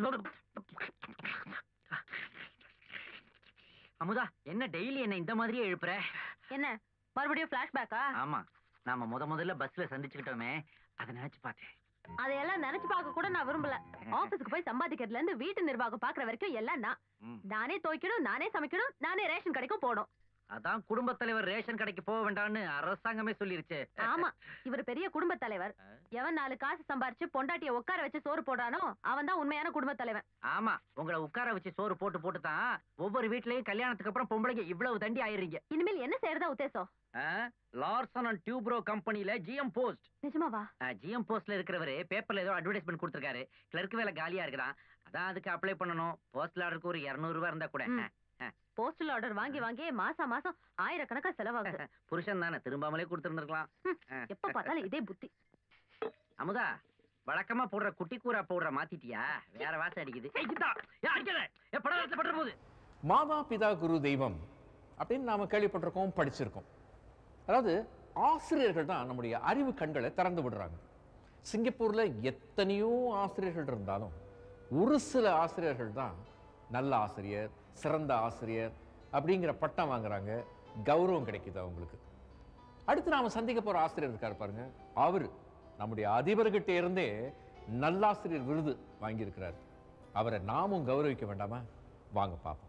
அமுதா என்ன டெய்லி என்ன இந்த மாதிரியே எழுப்புற என்ன மறுபடியும் பிளாஷ்பேக்கா ஆமா நாம முத முதல்ல பஸ்ல சந்திச்சுக்கிட்டோமே அதை நினைச்சு பார்த்தேன் அதையெல்லாம் நினைச்சு பார்க்க கூட நான் விரும்பல ஆபீஸ்க்கு போய் சம்பாதிக்கிறதுல இருந்து வீட்டு நிர்வாகம் பாக்குற வரைக்கும் எல்லாம் நான் ம். நானே துவைக்கணும் நானே சமைக்கணும் நானே ரேஷன் கடைக்கும் போடும் அதான் குடும்பத் தலைவர் ரேஷன் கடைக்கு போக வேண்டாம்னு அரசாங்கமே சொல்லிருச்சு ஆமா இவர் பெரிய குடும்ப தலைவர் எவன் நாலு காசு சம்பாரிச்சு பொண்டாட்டிய உட்கார வச்சு சோறு போடுறானோ அவன் தான் உண்மையான குடும்ப தலைவன் ஆமா உங்களை உட்கார வச்சு சோறு போட்டு போட்டு தான் ஒவ்வொரு வீட்லயும் கல்யாணத்துக்கு அப்புறம் பொம்பளைங்க இவ்வளவு தண்டி ஆயிடுறீங்க இனிமேல் என்ன செய்யறதா உத்தேசம் லார்சன் அண்ட் டியூப்ரோ கம்பெனில ஜிஎம் போஸ்ட் நிஜமாவா ஜிஎம் போஸ்ட்ல இருக்கிறவரு பேப்பர்ல ஏதோ அட்வர்டைஸ்மெண்ட் கொடுத்திருக்காரு கிளர்க் வேலை காலியா இருக்குதான் அதான் அதுக்கு அப்ளை பண்ணணும் போஸ்டல் ஆர்டருக்கு ஒரு 200 ரூபாய் இருந்தா கூட ம். போஸ்டல் ஆர்டர் வாங்கி வாங்கி மாசம் மாசம் ஆயிரக்கணக்கா செலவாகுது புருஷன் தானே திரும்பாமலே கொடுத்திருந்திருக்கலாம் எப்ப பார்த்தாலும் இதே புத்தி அமுதா வழக்கமா போடுற குட்டி கூரா போடுற மாத்திட்டியா வேற வாசம் அடிக்குது ஏய், சித்தா, ஏன் அடிக்கிற? ஏன் படம் படுற போது மாதா பிதா குரு தெய்வம் அப்படின்னு நாம கேள்விப்பட்டிருக்கோம் படிச்சிருக்கோம் அதாவது ஆசிரியர்கள் தான் நம்முடைய அறிவு கண்களை திறந்து விடுறாங்க சிங்கப்பூர்ல எத்தனையோ ஆசிரியர்கள் இருந்தாலும் ஒரு சில ஆசிரியர்கள் தான் நல்ல ஆசிரியர் சிறந்த ஆசிரியர் அப்படிங்கிற பட்டம் வாங்குறாங்க கௌரவம் கிடைக்குது அவங்களுக்கு அடுத்து நாம சந்திக்க போற ஆசிரியர் இருக்காரு பாருங்க அவரு நம்முடைய அதிபர்கிட்ட இருந்தே நல்லாசிரியர் விருது வாங்கியிருக்கிறார் அவரை நாமும் கௌரவிக்க வேண்டாமா வாங்க பார்ப்போம்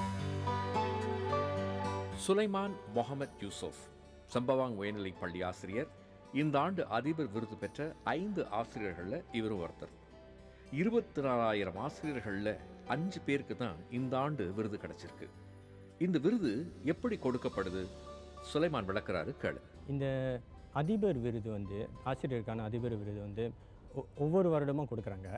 சுலைமான் முகமது யூசுப் சம்பவாங் உயர்நிலைப் பள்ளி ஆசிரியர் இந்த ஆண்டு அதிபர் விருது பெற்ற ஐந்து ஆசிரியர்களில் இவரும் ஒருத்தர் இருபத்தி நாலாயிரம் ஆசிரியர்களில் அஞ்சு பேருக்கு தான் இந்த ஆண்டு விருது கிடைச்சிருக்கு இந்த விருது எப்படி கொடுக்கப்படுது சுலைமான் விளக்குறாரு கேளு இந்த அதிபர் விருது வந்து ஆசிரியருக்கான அதிபர் விருது வந்து ஒ- ஒவ்வொரு வருடமும் கொடுக்குறாங்க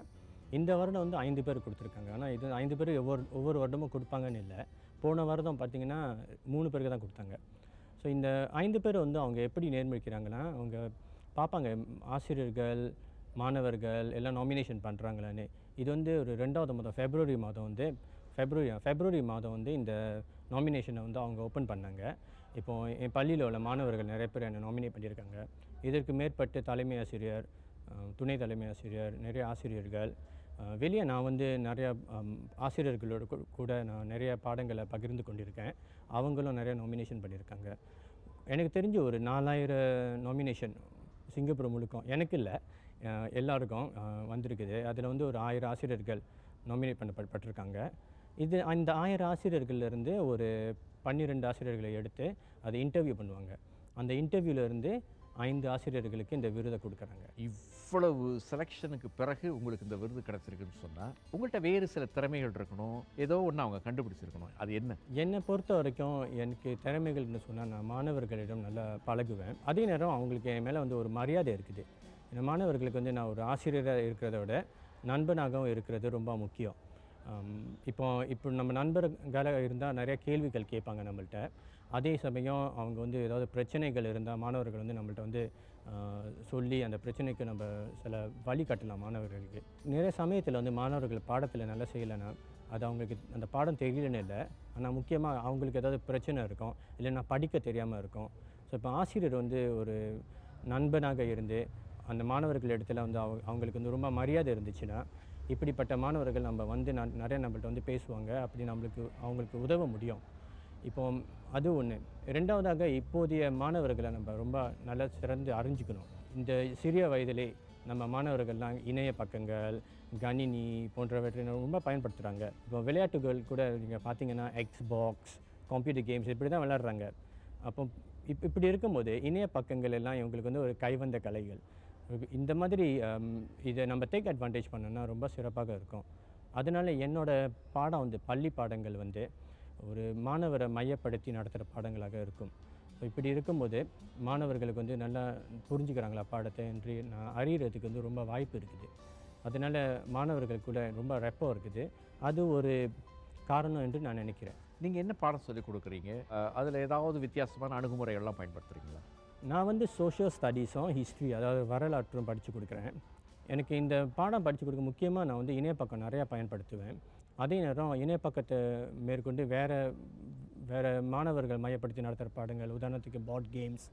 இந்த வருடம் வந்து ஐந்து பேர் கொடுத்துருக்காங்க ஆனால் இது ஐந்து பேர் ஒவ்வொரு ஒவ்வொரு வருடமும் கொடுப்பாங்கன்னு இல்லை போன வருடம் பார்த்தீங்கன்னா மூணு பேருக்கு தான் கொடுத்தாங்க ஸோ இந்த ஐந்து பேர் வந்து அவங்க எப்படி நேர்மடிக்கிறாங்கன்னா அவங்க பார்ப்பாங்க ஆசிரியர்கள் மாணவர்கள் எல்லாம் நாமினேஷன் பண்ணுறாங்களான்னு இது வந்து ஒரு ரெண்டாவது மாதம் ஃபெப்ரவரி மாதம் வந்து ஃபெப்ரவரி ஃபெப்ரவரி மாதம் வந்து இந்த நாமினேஷனை வந்து அவங்க ஓப்பன் பண்ணாங்க இப்போ என் பள்ளியில் உள்ள மாணவர்கள் நிறைய பேர் என்னை நாமினேட் பண்ணியிருக்காங்க இதற்கு மேற்பட்டு தலைமை ஆசிரியர் அஹ், துணை தலைமை ஆசிரியர் நிறைய ஆசிரியர்கள் அஹ், வெளியே நான் வந்து நிறைய அம், ஆசிரியர்களோட கூ- கூட நான் நிறைய பாடங்களை பகிர்ந்து கொண்டிருக்கேன் அவங்களும் நிறைய நாமினேஷன் பண்ணியிருக்காங்க எனக்கு தெரிஞ்சு ஒரு நாலாயிரம் நாமினேஷன் சிங்கப்பூர் முழுக்கும் எனக்கு இல்லை அஹ், எல்லாருக்கும் அஹ், வந்திருக்குது அதில் வந்து ஒரு ஆயிரம் ஆசிரியர்கள் நாமினேட் பண்ணப்பட்டிருக்காங்க இது அந்த ஆயிரம் ஆசிரியர்கள்ல இருந்து ஒரு பன்னிரெண்டு ஆசிரியர்களை எடுத்து அதை இன்டர்வியூ பண்ணுவாங்க அந்த interviewல இருந்து ஐந்து ஆசிரியர்களுக்கு இந்த விருதை கொடுக்குறாங்க இவ்வளவு செலெக்ஷனுக்கு பிறகு உங்களுக்கு இந்த விருது கிடைச்சிருக்குன்னு சொன்னா உங்கள்கிட்ட வேறு சில திறமைகள் இருக்கணும் ஏதோ ஒன்று அவங்க கண்டுபிடிச்சிருக்கணும் அது என்ன என்னை பொறுத்த வரைக்கும் எனக்கு திறமைகள்னு சொன்னால் நான் மாணவர்களிடம் நல்லா பழகுவேன் அதே நேரம் அவங்களுக்கு என் மேலே வந்து ஒரு மரியாதை இருக்குது இந்த மாணவர்களுக்கு வந்து நான் ஒரு ஆசிரியராக இருக்கிறத விட நண்பனாகவும் இருக்கிறது ரொம்ப முக்கியம் ஆம், இப்போ இப்போ நம்ம நண்பர்களாக இருந்தால் நிறைய கேள்விகள் கேட்பாங்க நம்மள்ட்ட அதே சமயம் அவங்க வந்து ஏதாவது பிரச்சனைகள் இருந்தால் மாணவர்கள் வந்து நம்மள்ட்ட வந்து ஆ, சொல்லி அந்த பிரச்சனைக்கு நம்ம சில வழி காட்டலாம் மாணவர்களுக்கு நிறைய சமயத்தில் வந்து மாணவர்கள் பாடத்தில் நல்லா செய்யலைன்னா அது அவங்களுக்கு அந்த பாடம் தெரியலன்னு இல்லை ஆனால் முக்கியமாக அவங்களுக்கு ஏதாவது பிரச்சனை இருக்கும் இல்லைன்னா படிக்க தெரியாமல் இருக்கும் ஸோ இப்போ ஆசிரியர் வந்து ஒரு நண்பனாக இருந்து அந்த மாணவர்கள் இடத்துல வந்து அவங்க அவங்களுக்கு வந்து ரொம்ப மரியாதை இருந்துச்சுன்னா இப்படிப்பட்ட மாணவர்கள் நம்ம வந்து ந- நிறைய நம்மள்ட்ட வந்து பேசுவாங்க அப்படி நம்மளுக்கு அவங்களுக்கு உதவ முடியும் இப்போ அது ஒன்று ரெண்டாவதாக இப்போதைய மாணவர்களை நம்ம ரொம்ப நல்லா சிறந்து அறிஞ்சிக்கணும் இந்த சிறிய வயதிலே நம்ம மாணவர்கள்லாம் இணைய பக்கங்கள் கணினி போன்றவற்றை ரொம்ப பயன்படுத்துகிறாங்க இப்போ விளையாட்டுகள் கூட நீங்கள் பார்த்தீங்கன்னா எக்ஸ் பாக்ஸ் கம்ப்யூட்டர் கேம்ஸ் இப்படி தான் விளையாடுறாங்க அப்போ இப் இப்படி இருக்கும்போது இணைய பக்கங்கள் எல்லாம் இவங்களுக்கு வந்து ஒரு கைவந்த கலைகள் இது- இந்த மாதிரி ஹம், இதை நம்ம டேக் அட்வான்டேஜ் பண்ணோம்னா ரொம்ப சிறப்பாக இருக்கும் அதனால என்னோட பாடம் வந்து பள்ளி பாடங்கள் வந்து ஒரு மாணவரை மையப்படுத்தி நடத்துகிற பாடங்களாக இருக்கும் ஸோ இப்படி இருக்கும்போது மாணவர்களுக்கு வந்து நல்லா புரிஞ்சுக்கிறாங்களா பாடத்தை என்று நான் அறியறதுக்கு வந்து ரொம்ப வாய்ப்பு இருக்குது அதனால மாணவர்கள் கூட ரொம்ப ரெப்போ இருக்குது அது ஒரு காரணம் என்று நான் நினைக்கிறேன் நீங்கள் என்ன பாடம் சொல்லி கொடுக்குறீங்க அதில் ஏதாவது வித்தியாசமான அணுகுமுறைகள்லாம் பயன்படுத்துகிறீங்களா நான் வந்து சோஷியல் ஸ்டடீஸும் ஹிஸ்ட்ரி அதாவது வரலாற்றும் படித்து கொடுக்குறேன் எனக்கு இந்த பாடம் படித்து கொடுக்க முக்கியமாக நான் வந்து இணையப்பக்கம் நிறையா பயன்படுத்துவேன் அதே நேரம் இணையப்பக்கத்தை மேற்கொண்டு வேறு வேறு மாணவர்கள் மையப்படுத்தி நடத்துகிற பாடங்கள் உதாரணத்துக்கு பாட் கேம்ஸ்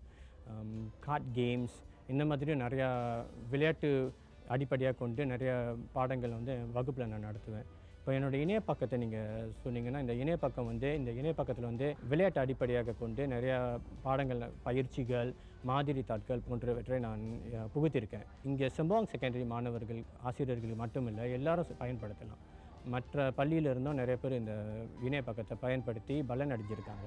கார்ட் கேம்ஸ் இந்த மாதிரி நிறையா விளையாட்டு அடிப்படையாக கொண்டு நிறைய பாடங்கள் வந்து வகுப்பில் நான் நடத்துவேன் இப்போ என்னோட இணையப்பக்கத்தை நீங்கள் சொன்னீங்கன்னா இந்த இணையப்பக்கம் வந்து இந்த இணையப்பக்கத்தில் வந்து விளையாட்டு அடிப்படையாக கொண்டு நிறையா பாடங்கள் பயிற்சிகள் மாதிரி தாட்கள் போன்றவற்றை நான் அஹ், புகுத்திருக்கேன் இங்கே செம்பாங் செகண்டரி மாணவர்கள் ஆசிரியர்கள் மட்டுமில்லை எல்லாரும் ச- பயன்படுத்தலாம் மற்ற பள்ளியில இருந்தும் நிறைய பேர் இந்த இணையப்பக்கத்தை பயன்படுத்தி பலன் அடைஞ்சிருக்காங்க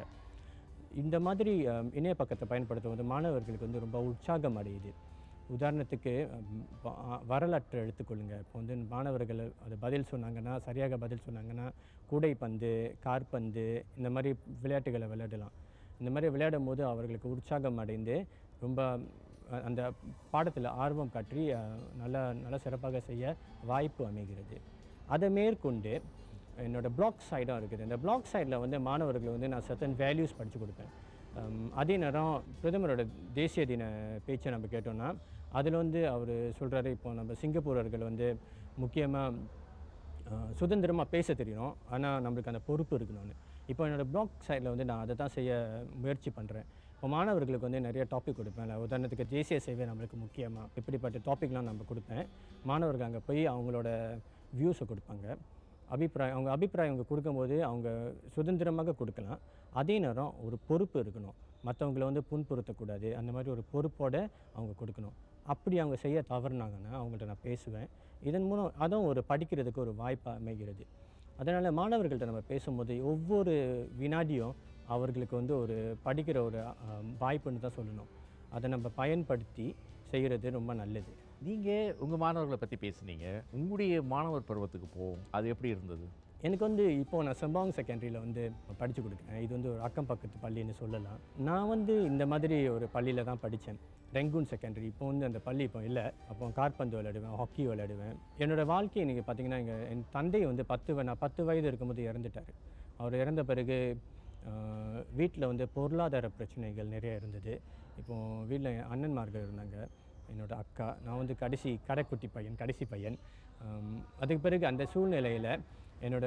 இந்த மாதிரி அஹ், இணையப்பக்கத்தை பயன்படுத்துவது மாணவர்களுக்கு வந்து ரொம்ப உற்சாகம் அடையுது உதாரணத்துக்கு ஹம், ப- ஆ, வரலாற்றை எடுத்துக்கொள்ளுங்க இப்போ வந்து மாணவர்கள் அது பதில் சொன்னாங்கன்னா சரியாக பதில் சொன்னாங்கன்னா கூடைப்பந்து காற்பந்து இந்த மாதிரி விளையாட்டுகளை விளையாடலாம் இந்த மாதிரி விளையாடும் போது அவர்களுக்கு உற்சாகம் அடைந்து ரொம்ப அஹ், அந்த பாடத்தில் ஆர்வம் காட்டி அஹ், நல்லா நல்லா சிறப்பாக செய்ய வாய்ப்பு அமைகிறது அதை மேற்கொண்டு என்னோட பிளாக் சைடும் இருக்குது இந்த பிளாக் சைடில் வந்து மாணவர்கள் வந்து நான் சர்டன் வேல்யூஸ் படித்து கொடுப்பேன் ஹம், அதே நேரம் பிரதமரோட தேசிய தின பேச்சை நம்ம கேட்டோம்னா அதில் வந்து அவர் சொல்கிறாரு இப்போ நம்ம சிங்கப்பூரர்கள் வந்து முக்கியமாக சுதந்திரமாக பேச தெரியணும் ஆனால் நம்மளுக்கு அந்த பொறுப்பு இருக்கணும்னு இப்போ என்னோடய பிளாக் சைடில் வந்து நான் அதை தான் செய்ய முயற்சி பண்ணுறேன் இப்போ மாணவர்களுக்கு வந்து நிறைய டாபிக் கொடுப்பேன் இல்ல உதாரணத்துக்கு தேசிய சேவை நம்மளுக்கு முக்கியமாக இப்படிப்பட்ட டாபிக்லாம் நம்ம கொடுப்பேன் மாணவர்கள் அங்கே போய் அவங்களோட வியூஸை கொடுப்பாங்க அபிப்பிராயம் அவங்க அபிப்பிராயம் அவங்க கொடுக்கும்போது அவங்க சுதந்திரமாக கொடுக்கலாம் அதே நேரம் ஒரு பொறுப்பு இருக்கணும் மற்றவங்கள வந்து புண்படுத்தக்கூடாது அந்த மாதிரி ஒரு பொறுப்போட அவங்க கொடுக்கணும் அப்படி அவங்க செய்ய தவறுனாங்கன்னா அவங்கள்ட்ட நான் பேசுவேன் இதன் மூலம் அதுவும் ஒரு படிக்கிறதுக்கு ஒரு வாய்ப்பாக அமைகிறது அதனால் மாணவர்கள்ட்ட நம்ம பேசும்போது ஒவ்வொரு வினாடியும் அவர்களுக்கு வந்து ஒரு படிக்கிற ஒரு அஹ், வாய்ப்புன்னு தான் சொல்லணும் அதை நம்ம பயன்படுத்தி செய்கிறது ரொம்ப நல்லது நீங்கள் உங்கள் மாணவர்களை பற்றி பேசுனீங்க உங்களுடைய மாணவர் பருவத்துக்கு போவோம் அது எப்படி இருந்தது எனக்கு வந்து இப்போ நான் செம்பாங் செகண்டரியில் வந்து படித்து கொடுக்குறேன் இது வந்து ஒரு அக்கம் பக்கத்து பள்ளின்னு சொல்லலாம் நான் வந்து இந்த மாதிரி ஒரு பள்ளியில் தான் படித்தேன் ரெங்கூன் செகண்டரி இப்போ வந்து அந்த பள்ளி இப்போ இல்லை அப்போ கார்பந்து விளையாடுவேன் ஹாக்கி விளையாடுவேன் என்னோடய வாழ்க்கையை நீங்கள் பார்த்தீங்கன்னா இங்கே என் தந்தை வந்து பத்து வ- நான் பத்து வயது இருக்கும்போது இறந்துட்டார் அவர் இறந்த பிறகு வீட்டில் வந்து பொருளாதார பிரச்சனைகள் நிறைய இருந்தது இப்போ வீட்டில் என் அண்ணன்மார்கள் இருந்தாங்க என்னோட அக்கா நான் வந்து கடைசி கடைக்குட்டி பையன் கடைசி பையன் ஆம், அதுக்கு பிறகு அந்த சூழ்நிலையில் என்னோட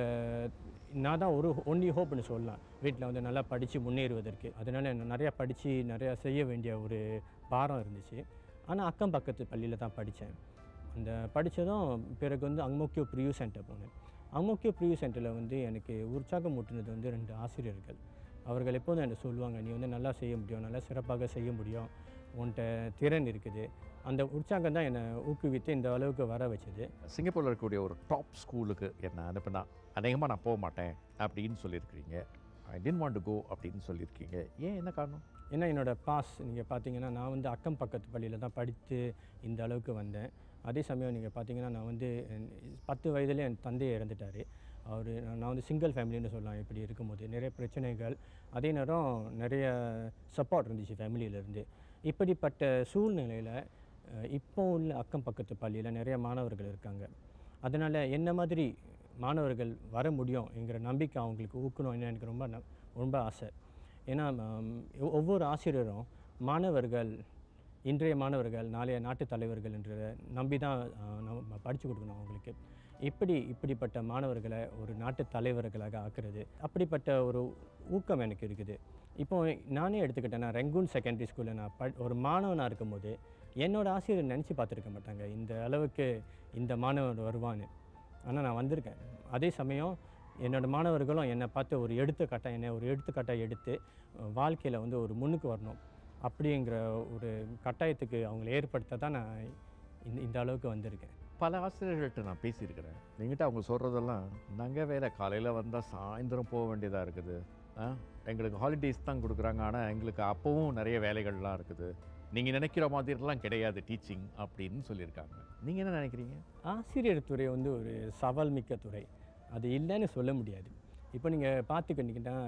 நான் தான் ஒரு ஒன்லி ஹோப்னு சொல்லலாம் வீட்டில் வந்து நல்லா படித்து முன்னேறுவதற்கு அதனால் நான் நிறையா படித்து நிறையா செய்ய வேண்டிய ஒரு பாரம் இருந்துச்சு ஆனால் அக்கம் பக்கத்து பள்ளியில் தான் படித்தேன் அந்த படித்ததும் பிறகு வந்து அங்மோக்கியோ ப்ரியூ சென்டர் போனேன் அங்மோக்கியோ ப்ரியூ சென்டரில் வந்து எனக்கு உற்சாகம் ஊட்டினது வந்து ரெண்டு ஆசிரியர்கள் அவர்கள் எப்போதும் என்ன சொல்லுவாங்க நீ வந்து நல்லா செய்ய முடியும் நல்லா சிறப்பாக செய்ய முடியும் உன்கிட்ட திறன் இருக்குது அந்த உற்சாகம் தான் என்னை ஊக்குவித்து இந்த அளவுக்கு வர வச்சது சிங்கப்பூரில் இருக்கக்கூடிய ஒரு டாப் ஸ்கூலுக்கு என்ன அனுப்புனா அநேகமாக நான் போக மாட்டேன் அப்படின்னு சொல்லியிருக்கிறீங்க I didn't want to go அப்படின்னு சொல்லியிருக்கீங்க ஏன் என்ன காரணம் ஏன்னா என்னோட பாஸ் நீங்கள் பார்த்தீங்கன்னா நான் வந்து அக்கம் பக்கத்து பள்ளியில் தான் படித்து இந்த அளவுக்கு வந்தேன் அதே சமயம் நீங்கள் பார்த்தீங்கன்னா நான் வந்து என் பத்து வயதுலேயே என் தந்தையை இறந்துட்டார் அவர் நான் வந்து சிங்கிள் ஃபேமிலின்னு சொல்லலாம் இப்படி இருக்கும்போது நிறைய பிரச்சனைகள் அதே நேரம் நிறைய சப்போர்ட் இருந்துச்சு ஃபேமிலியிலேருந்து இப்படிப்பட்ட சூழ்நிலையில் இப்போ உள்ள அக்கம் பக்கத்து பள்ளியில் நிறைய மாணவர்கள் இருக்காங்க அதனால் என்ன மாதிரி மாணவர்கள் வர முடியும் என்கிற நம்பிக்கை அவங்களுக்கு ஊக்கணும்னு எனக்கு ரொம்ப ந- ரொம்ப ஆசை ஏன்னா ம், ஒ- ஒவ்வொரு ஆசிரியரும் மாணவர்கள் இன்றைய மாணவர்கள் நாளைய நாட்டு தலைவர்கள் என்று நம்பி தான் அஹ், நம்ம படித்து கொடுக்கணும் அவங்களுக்கு இப்படி இப்படிப்பட்ட மாணவர்களை ஒரு நாட்டு தலைவர்களாக ஆக்குறது அப்படிப்பட்ட ஒரு ஊக்கம் எனக்கு இருக்குது இப்போ நானே எடுத்துக்கிட்டேன் நான் ரெங்கூன் செகண்டரி ஸ்கூலில் நான் ப ஒரு மாணவனாக இருக்கும்போது என்னோட ஆசிரியர் நினச்சி பார்த்துருக்க மாட்டாங்க இந்த அளவுக்கு இந்த மாணவன் வருவான்னு ஆனால் நான் வந்திருக்கேன் அதே சமயம் என்னோட மாணவர்களும் என்னை பார்த்து ஒரு எடுத்துக்காட்டை என்னை ஒரு எடுத்துக்காட்டாக எடுத்து வாழ்க்கையில் வந்து ஒரு முன்னுக்கு வரணும் அப்படிங்கிற ஒரு கட்டாயத்துக்கு அவங்களை ஏற்படுத்த தான் நான் இந்த இந்த அளவுக்கு வந்திருக்கேன் பல ஆசிரியர்கள்ட்ட நான் பேசியிருக்கிறேன் நீங்கிட்ட அவங்க சொல்கிறதெல்லாம் நாங்கள் வேலை காலையில் வந்தால் சாயந்தரம் போக வேண்டியதாக இருக்குது ஆ எங்களுக்கு ஹாலிடேஸ் தான் கொடுக்குறாங்க ஆனால் எங்களுக்கு அப்போவும் நிறைய வேலைகள்லாம் இருக்குது நீங்கள் நினைக்கிற மாதிரிலாம் கிடையாது டீச்சிங் அப்படின்னு சொல்லியிருக்காங்க நீங்கள் என்ன நினைக்கிறீங்க ஆசிரியர் துறை வந்து ஒரு சவால் மிக்க துறை அது இல்லைன்னு சொல்ல முடியாது இப்போ நீங்கள் பார்த்துக்கிட்டிங்கன்னா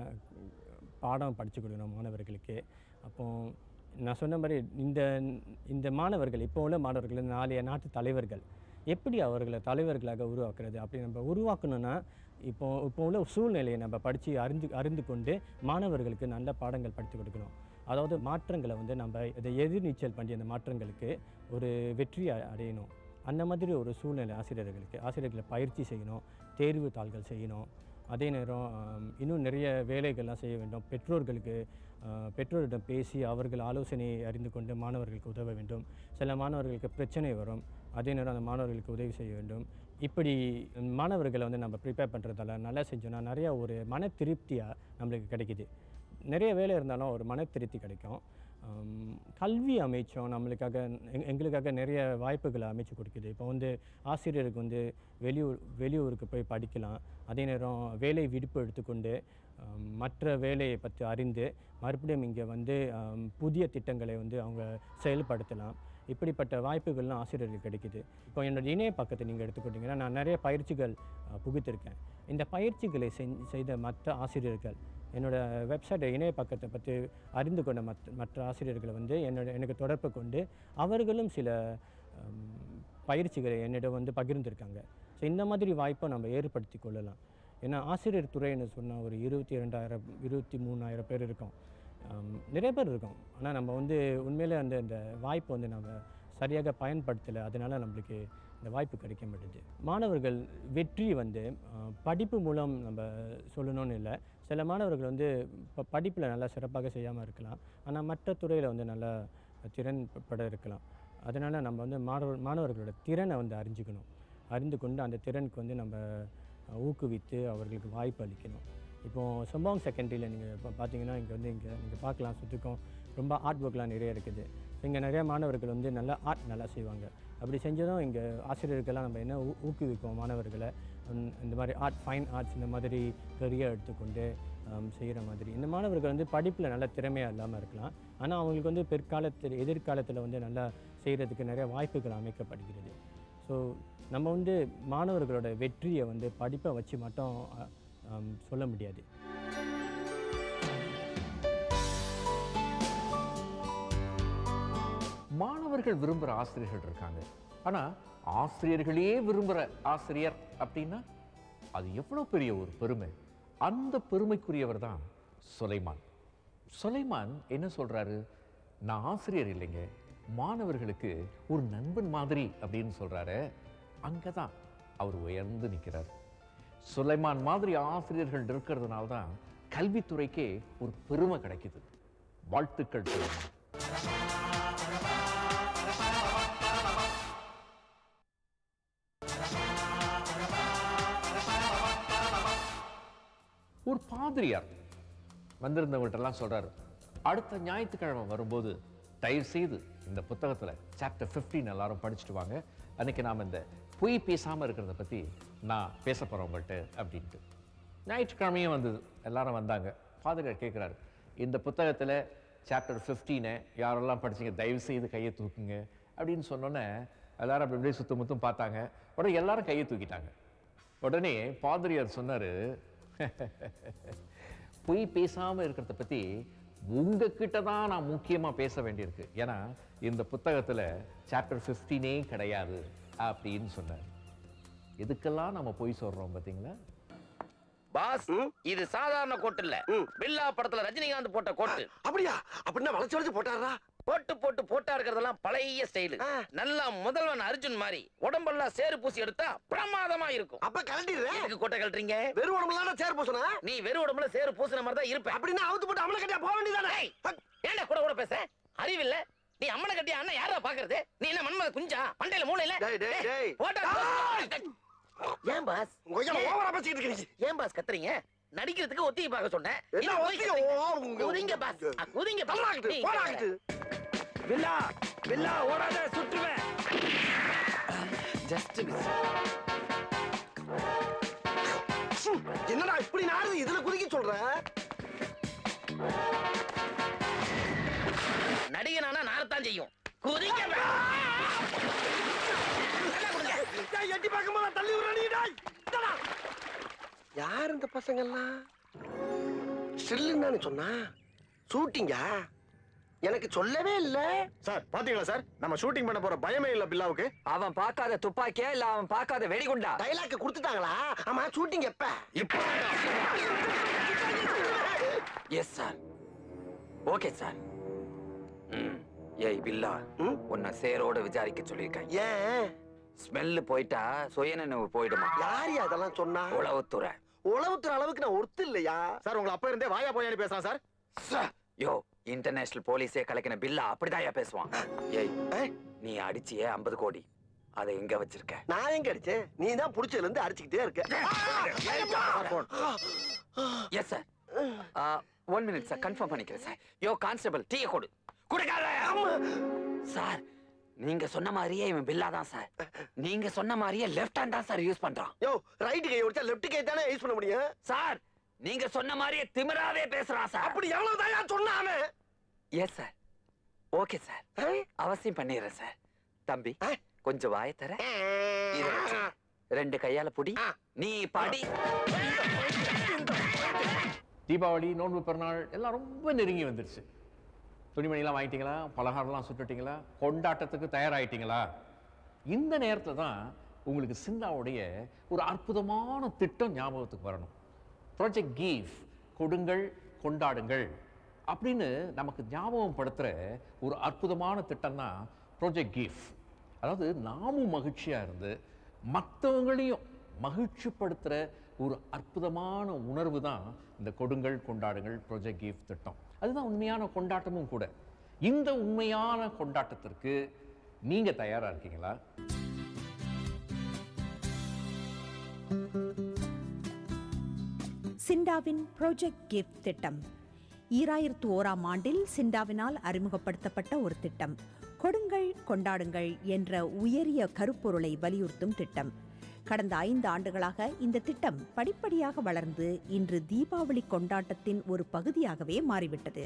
பாடம் படித்து கொடுக்கணும் மாணவர்களுக்கு அப்போ நான் சொன்ன மாதிரி இந்த இந்த மாணவர்கள் இப்போ உள்ள மாணவர்கள் நாளைய நாட்டு தலைவர்கள் எப்படி அவர்களை தலைவர்களாக உருவாக்குறது அப்படி நம்ம உருவாக்கணும்னா இப்போ இப்போ உள்ள சூழ்நிலையை நம்ம படித்து அறிந்து அறிந்து கொண்டு மாணவர்களுக்கு நல்ல பாடங்கள் படித்து கொடுக்கணும் அதாவது மாற்றங்களை வந்து நம்ம இதை எதிர்நீச்சல் பண்ணி அந்த மாற்றங்களுக்கு ஒரு வெற்றி அ- அடையணும் அந்த மாதிரி ஒரு சூழ்நிலை ஆசிரியர்களுக்கு ஆசிரியர்களை பயிற்சி செய்யணும் தேர்வு தாள்கள் செய்யணும் அதே நேரம் ஆம், இன்னும் நிறைய வேலைகள்லாம் செய்ய வேண்டும் பெற்றோர்களுக்கு ஆ, பெற்றோரிடம் பேசி அவர்கள் ஆலோசனை அறிந்து கொண்டு மாணவர்களுக்கு உதவ வேண்டும் சில மாணவர்களுக்கு பிரச்சனை வரும் அதே நேரம் அந்த மாணவர்களுக்கு உதவி செய்ய வேண்டும் இப்படி மாணவர்களை வந்து நம்ம ப்ரிப்பேர் பண்ணுறதால நல்லா செஞ்சோன்னா நிறைய ஒரு மன திருப்தியாக நம்மளுக்கு கிடைக்குது நிறைய வேலை இருந்தாலும் ஒரு மன திருப்தி கிடைக்கும் ஆம், கல்வி அமைச்சம் நம்மளுக்காக எங்- எங்களுக்காக நிறைய வாய்ப்புகளை அமைச்சு கொடுக்குது இப்போ வந்து ஆசிரியருக்கு வந்து வெளியூர் வெளியூருக்கு போய் படிக்கலாம் அதே நேரம் வேலை விடுப்பு எடுத்துக்கொண்டு ஆம், மற்ற வேலையை பற்றி அறிந்து மறுபடியும் இங்கே வந்து ஆம், புதிய திட்டங்களை வந்து அவங்க செயல்படுத்தலாம் இப்படிப்பட்ட வாய்ப்புகள்லாம் ஆசிரியர்களுக்கு கிடைக்குது இப்போ என்னோட இணைய பக்கத்தை நீங்கள் எடுத்துக்கிட்டிங்கன்னா நான் நிறைய பயிற்சிகள் அஹ், புகுத்திருக்கேன் இந்த பயிற்சிகளை செஞ் செய்த மற்ற ஆசிரியர்கள் என்னோட வெப்சைட் இணைய பக்கத்தை பற்றி அறிந்து கொண்ட மற்ற மற்ற ஆசிரியர்களை வந்து என்னோட எனக்கு தொடர்பு கொண்டு அவர்களும் சில ஹம், பயிற்சிகளை என்னிடம் வந்து பகிர்ந்திருக்காங்க ஸோ இந்த மாதிரி வாய்ப்பை நம்ம ஏற்படுத்தி கொள்ளலாம் ஏன்னா ஆசிரியர் துறைன்னு சொன்னால் ஒரு இருபத்தி ரெண்டாயிரம் இருபத்தி மூணாயிரம் பேர் இருக்கோம் ஹம், நிறைய பேர் இருக்கோம் ஆனால் நம்ம வந்து உண்மையிலே அந்த இந்த வாய்ப்பை வந்து நம்ம சரியாக பயன்படுத்தலை அதனால் நம்மளுக்கு இந்த வாய்ப்பு கிடைக்க மாட்டேது மாணவர்கள் வெற்றி வந்து அஹ், படிப்பு மூலம் நம்ம சொல்லணும்னு இல்லை சில மாணவர்கள் வந்து இப்போ படிப்பில் நல்லா சிறப்பாக செய்யாமல் இருக்கலாம் ஆனால் மற்ற துறையில் வந்து நல்லா திறன் ப- பட இருக்கலாம் அதனால் நம்ம வந்து மாணவர் மாணவர்களோட திறனை வந்து அறிஞ்சுக்கணும் அறிந்து கொண்டு அந்த திறனுக்கு வந்து நம்ம அஹ், ஊக்குவித்து அவர்களுக்கு வாய்ப்பு அளிக்கணும் இப்போது சம்பாங் செகண்டரியில் நீங்கள் இப்போ பார்த்தீங்கன்னா இங்கே வந்து இங்கே நீங்கள் பார்க்கலாம் சுற்றுக்கும் ரொம்ப ஆர்ட் ஒர்க்லாம் நிறைய இருக்குது இங்கே நிறைய மாணவர்கள் வந்து நல்லா ஆர்ட் நல்லா செய்வாங்க அப்படி செஞ்சதும் இங்கே ஆசிரியர்கள்லாம் நம்ம என்ன ஊ- ஊக்குவிப்போம் மாணவர்களை உம், இந்த மாதிரி ஆர்ட் ஃபைன் ஆர்ட்ஸ் இந்த மாதிரி கரியர் எடுத்துக்கொண்டு செய்கிற மாதிரி இந்த மாணவர்கள் வந்து படிப்பில் நல்ல திறமையாக இல்லாமல் இருக்கலாம் ஆனால் அவங்களுக்கு வந்து பிற்காலத்தில் எதிர்காலத்தில் வந்து நல்லா செய்கிறதுக்கு நிறைய வாய்ப்புகள் அமைக்கப்படுகிறது ஸோ நம்ம வந்து மாணவர்களோட வெற்றியை வந்து படிப்பை வச்சு மட்டும் அ, ஆம், சொல்ல முடியாது மாணவர்கள் விரும்புகிற ஆசிரியர்கள் இருக்காங்க ஆனால் ஆசிரியர்களே விரும்புகிற ஆசிரியர் அப்படின்னா அது எவ்வளோ பெரிய ஒரு பெருமை அந்த பெருமைக்குரியவர் தான் சுலைமான் சுலைமான் என்ன சொல்றாரு நான் ஆசிரியர் இல்லைங்க மாணவர்களுக்கு ஒரு நண்பன் மாதிரி அப்படின்னு சொல்றாரு அங்கே தான் அவர் உயர்ந்து நிற்கிறார் சுலைமான் மாதிரி ஆசிரியர்கள் இருக்கிறதுனால தான் கல்வித்துறைக்கே ஒரு பெருமை கிடைக்குது வாழ்த்துக்கள் சுலைமான் ஒரு பாதிரியார் வந்திருந்தவங்கள்ட்டெல்லாம் சொல்றாரு அடுத்த ஞாயிற்றுக்கிழமை வரும்போது தயவு செய்து இந்த புத்தகத்தில் சாப்டர் 15 எல்லாரும் படிச்சுட்டு வாங்க அன்னைக்கு நாம் இந்த பொய் பேசாமல் இருக்கிறத பற்றி நான் பேச போகிறேன் உங்கள்கிட்ட அப்படின்ட்டு ஞாயிற்றுக்கிழமையும் வந்தது எல்லாரும் வந்தாங்க பாதிரியார் கேட்குறாரு இந்த புத்தகத்தில் சாப்டர் 15 யாரெல்லாம் படிச்சீங்க தயவு செய்து கையை தூக்குங்க அப்படின்னு சொன்னோன்னே எல்லாரும் அப்படி இப்படியே சுத்த முத்தும் பார்த்தாங்க உடனே எல்லாரும் கையை தூக்கிட்டாங்க உடனே பாதிரியார் சொன்னாரு பொய் பேசாம இருக்கிறத பத்தி உங்ககிட்ட தான் நான் முக்கியமா பேச வேண்டியிருக்கு ஏன்னா இந்த புத்தகத்துல சாப்டர் 15 கிடையாது அப்படின்னு சொன்னார் எதுக்கெல்லாம் நம்ம பொய் சொல்றோம் பாத்தீங்களா பாஸ் இது சாதாரண கோட்டு இல்ல பில்லா படத்துல ரஜினிகாந்த் போட்ட கோட்டு அப்படியா அப்படின்னா வளைச்சு வளைச்சு போட்டாரா போட்டு போட்டு போட்டா இருக்கிறதெல்லாம் பழைய ஸ்டைலு நல்லா முதல்வன் அர்ஜுன் மாதிரி உடம்பெல்லாம் சேறு பூசி எடுத்தா பிரமாதமா இருக்கும் அப்ப கழட்டிடுறேன் எதுக்கு கோட்டை கழட்டுறீங்க வெறும் உடம்புல சேர் பூசனா நீ வெறும் உடம்புல சேறு பூசின மாதிரி தான் இருப்ப அப்படின்னா அவுத்து போட்டு அமல கட்டியா போக வேண்டியதானே ஏன்டா கூட கூட பேச அறிவில்ல நீ அம்மனை கட்டி அண்ணன் யாரா பாக்குறது நீ என்ன மன்மத குஞ்சா மண்டையில மூளையில டேய், டேய், டேய். போட்டா ஏன் பாஸ் கொஞ்சம் ஓவரா பேசிக்கிட்டு இருக்கீங்க ஏன் பாஸ் கத்துறீங்க நடிக்கிறதுக்கு ஒத்திகை பார்க்க சொன்னேன் என்ன இது போய் ஒத்திகை? கத்துறீங்க. ஓ, உங்க- குதிங்க பாஸ் அ, குதிங்க பாஸ். தள்ளாக்கிட்டு, நீ போடாக்கிட்டு. பில்லா பில்லா ஓடாத சுற்றுவேன் ஜஸ்ட் மிஸ் ம், என்னடா இப்படி நாடுது இதுல குதிக்க சொல்ற நடிகனானா நாரத்தான் செய்யும் குதிங்க டேய், எட்டி பார்க்கும்போது தள்ளி விடுறா யார் இந்த பசங்க எல்லாம் ஸ்டில்லுன்னு சொன்னா ஷூட்டிங்கா எனக்கு சொல்லவே இல்ல சார் பாத்தீங்களா சார் நம்ம ஷூட்டிங் பண்ண போற பயமே இல்ல பில்லாவுக்கு அவன் பார்க்காத துப்பாக்கியா இல்ல அவன் பார்க்காத வெடிகுண்டா டைலாக் கொடுத்துட்டாங்களா ஆமா ஷூட்டிங் எப்ப இப்போ எஸ் சார் ஓகே சார் ம். ஏய் பில்லா உன்னை சேரோட விசாரிக்க சொல்லியிருக்கேன் ஏன் ஸ்மெல்லு போயிட்டா சுயநினைவு போயிடுமா யார் அதெல்லாம் சொன்னா உளவுத்துறை உளவுத்துற அளவுக்கு நான் ஒருத்து இல்லையா சார் உங்களை அப்ப இருந்தே வாயா போயான்னு பேசுறான் சார் யோ இன்டர்நேஷனல் போலீஸே கலக்கின பில்லா அப்படிதான் பேசுவான் ஏய் நீ அடிச்சியே ஐம்பது கோடி அதை எங்க வச்சிருக்க நான் எங்க அடிச்சேன் நீ தான் புடிச்சதுல இருந்து அடிச்சுக்கிட்டே இருக்க yes sir one minute sir confirm பண்ணிக்கிறேன் சார் யோ கான்ஸ்டபிள் டீயை கொடு கொடுக்காத சார் நீங்க சொன்ன மாதிரியே இவன் பில்லா தான் சார் நீங்க சொன்ன மாதிரியே லெஃப்ட் ஹேண்ட் தான் சார் யூஸ் பண்றான் யோ ரைட் கை ஒடிச்சா லெஃப்ட் கை தானே யூஸ் பண்ண முடியும் சார் நீங்க சொன்ன மாதிரியே திமிராவே பேசுறான் சார் அப்படி எவ்வளவு தான் சொன்னானே எஸ் சார் ஓகே சார் அவசியம் பண்ணிடுறேன் சார் தம்பி கொஞ்சம் வாய தர இதை வச்சு. ரெண்டு கையால புடி நீ படி தீபாவளி நோன்பு பிறநாள் எல்லாம் ரொம்ப நெருங்கி வந்துருச்சு துணிமணிலாம் வாங்கிட்டீங்களா பலகாரம்லாம் சுட்டுட்டீங்களா கொண்டாட்டத்துக்கு தயாராயிட்டீங்களா இந்த நேரத்தில் தான் உங்களுக்கு சிந்தாவுடைய ஒரு அற்புதமான திட்டம் ஞாபகத்துக்கு வரணும் ப்ராஜெக்ட் கீவ் கொடுங்கள் கொண்டாடுங்கள் அப்படின்னு நமக்கு ஞாபகம் படுத்துகிற ஒரு அற்புதமான திட்டம் தான் ப்ராஜெக்ட் கீவ் அதாவது நாமும் மகிழ்ச்சியாக இருந்து மற்றவங்களையும் மகிழ்ச்சிப்படுத்துகிற ஒரு அற்புதமான உணர்வு தான் இந்த கொடுங்கள் கொண்டாடுங்கள் ப்ராஜெக்ட் கீவ் திட்டம் அதுதான் உண்மையான கொண்டாட்டமும் கூட இந்த உண்மையான கொண்டாட்டத்திற்கு நீங்க தயாரா இருக்கீங்களா சிண்டாவின் ப்ராஜெக்ட் கிஃப்ட் திட்டம் ஈராயிரத்து ஓராம் ஆண்டில் சிண்டாவினால் அறிமுகப்படுத்தப்பட்ட ஒரு திட்டம் கொடுங்கள் கொண்டாடுங்கள் என்ற உயரிய கருப்பொருளை வலியுறுத்தும் திட்டம் கடந்த ஐந்து ஆண்டுகளாக இந்த திட்டம் படிப்படியாக வளர்ந்து இன்று தீபாவளி கொண்டாட்டத்தின் ஒரு பகுதியாகவே மாறிவிட்டது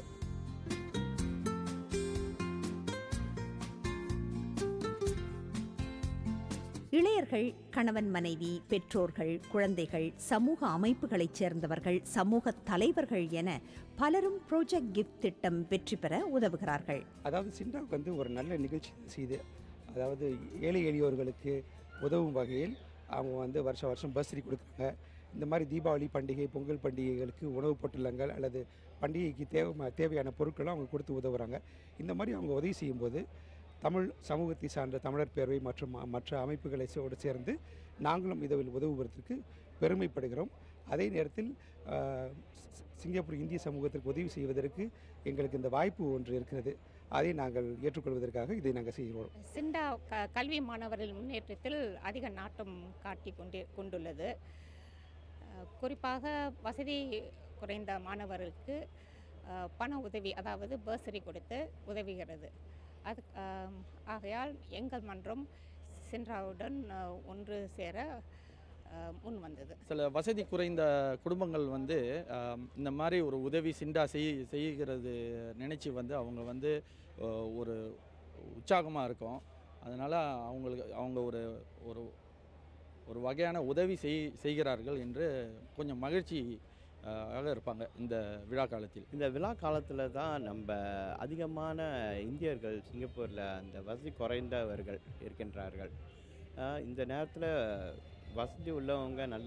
இளையர்கள் கணவன் மனைவி பெற்றோர்கள் குழந்தைகள் சமூக அமைப்புகளைச் சேர்ந்தவர்கள் சமூக தலைவர்கள் என பலரும் ப்ராஜெக்ட் கிஃப்ட் திட்டம் வெற்றி பெற உதவுகிறார்கள் அதாவது சிண்டாவுக்கு வந்து ஒரு நல்ல நிகழ்ச்சி செய்து அதாவது ஏழை எளியோர்களுக்கு உதவும் வகையில் அவங்க வந்து வருஷம் வருஷம் பஸ்ரி கொடுக்குறாங்க இந்த மாதிரி தீபாவளி பண்டிகை பொங்கல் பண்டிகைகளுக்கு உணவுப் பொட்டலங்கள் அல்லது பண்டிகைக்கு தேவை தேவையான பொருட்களை அவங்க கொடுத்து உதவுறாங்க இந்த மாதிரி அவங்க உதவி செய்யும்போது தமிழ் சமூகத்தை சார்ந்த தமிழர் பேரவை மற்றும் ம- மற்ற அமைப்புகளை சோடு சேர்ந்து நாங்களும் இதில் உதவுவதற்கு பெருமைப்படுகிறோம் அதே நேரத்தில் ஆஹ், சி- சிங்கப்பூர் இந்திய சமூகத்திற்கு உதவி செய்வதற்கு எங்களுக்கு இந்த வாய்ப்பு ஒன்று இருக்கிறது அதை நாங்கள் ஏற்றுக்கொள்வதற்காக இதை நாங்கள் செய்கிறோம் சிண்டா க கல்வி மாணவர்கள் முன்னேற்றத்தில் அதிக நாட்டம் காட்டி கொண்டு கொண்டுள்ளது அஹ், குறிப்பாக வசதி குறைந்த மாணவர்களுக்கு அஹ், பண உதவி அதாவது பர்சரி கொடுத்து உதவுகிறது அது அஹ், ஆகையால் எங்கள் மன்றம் சின்ராவுடன் அஹ், ஒன்று சேர அஹ், முன் வந்தது சில வசதி குறைந்த குடும்பங்கள் வந்து ஆம், இந்த மாதிரி ஒரு உதவி சிண்டா செய் செய்கிறது நினச்சி வந்து அவங்க வந்து அஹ், ஒரு உற்சாகமாக இருக்கும் அதனால் அவங்களுக்கு அவங்க ஒரு ஒரு ஒரு வகையான உதவி செய் செய்கிறார்கள் என்று கொஞ்சம் மகிழ்ச்சி அஹ், ஆக இருப்பாங்க இந்த விழா காலத்தில் இந்த விழா காலத்தில் தான் நம்ம அதிகமான இந்தியர்கள் சிங்கப்பூரில் அந்த வசதி குறைந்தவர்கள் இருக்கின்றார்கள் ஆஹ் இந்த நேரத்தில் வசதி உள்ளவங்க நல்ல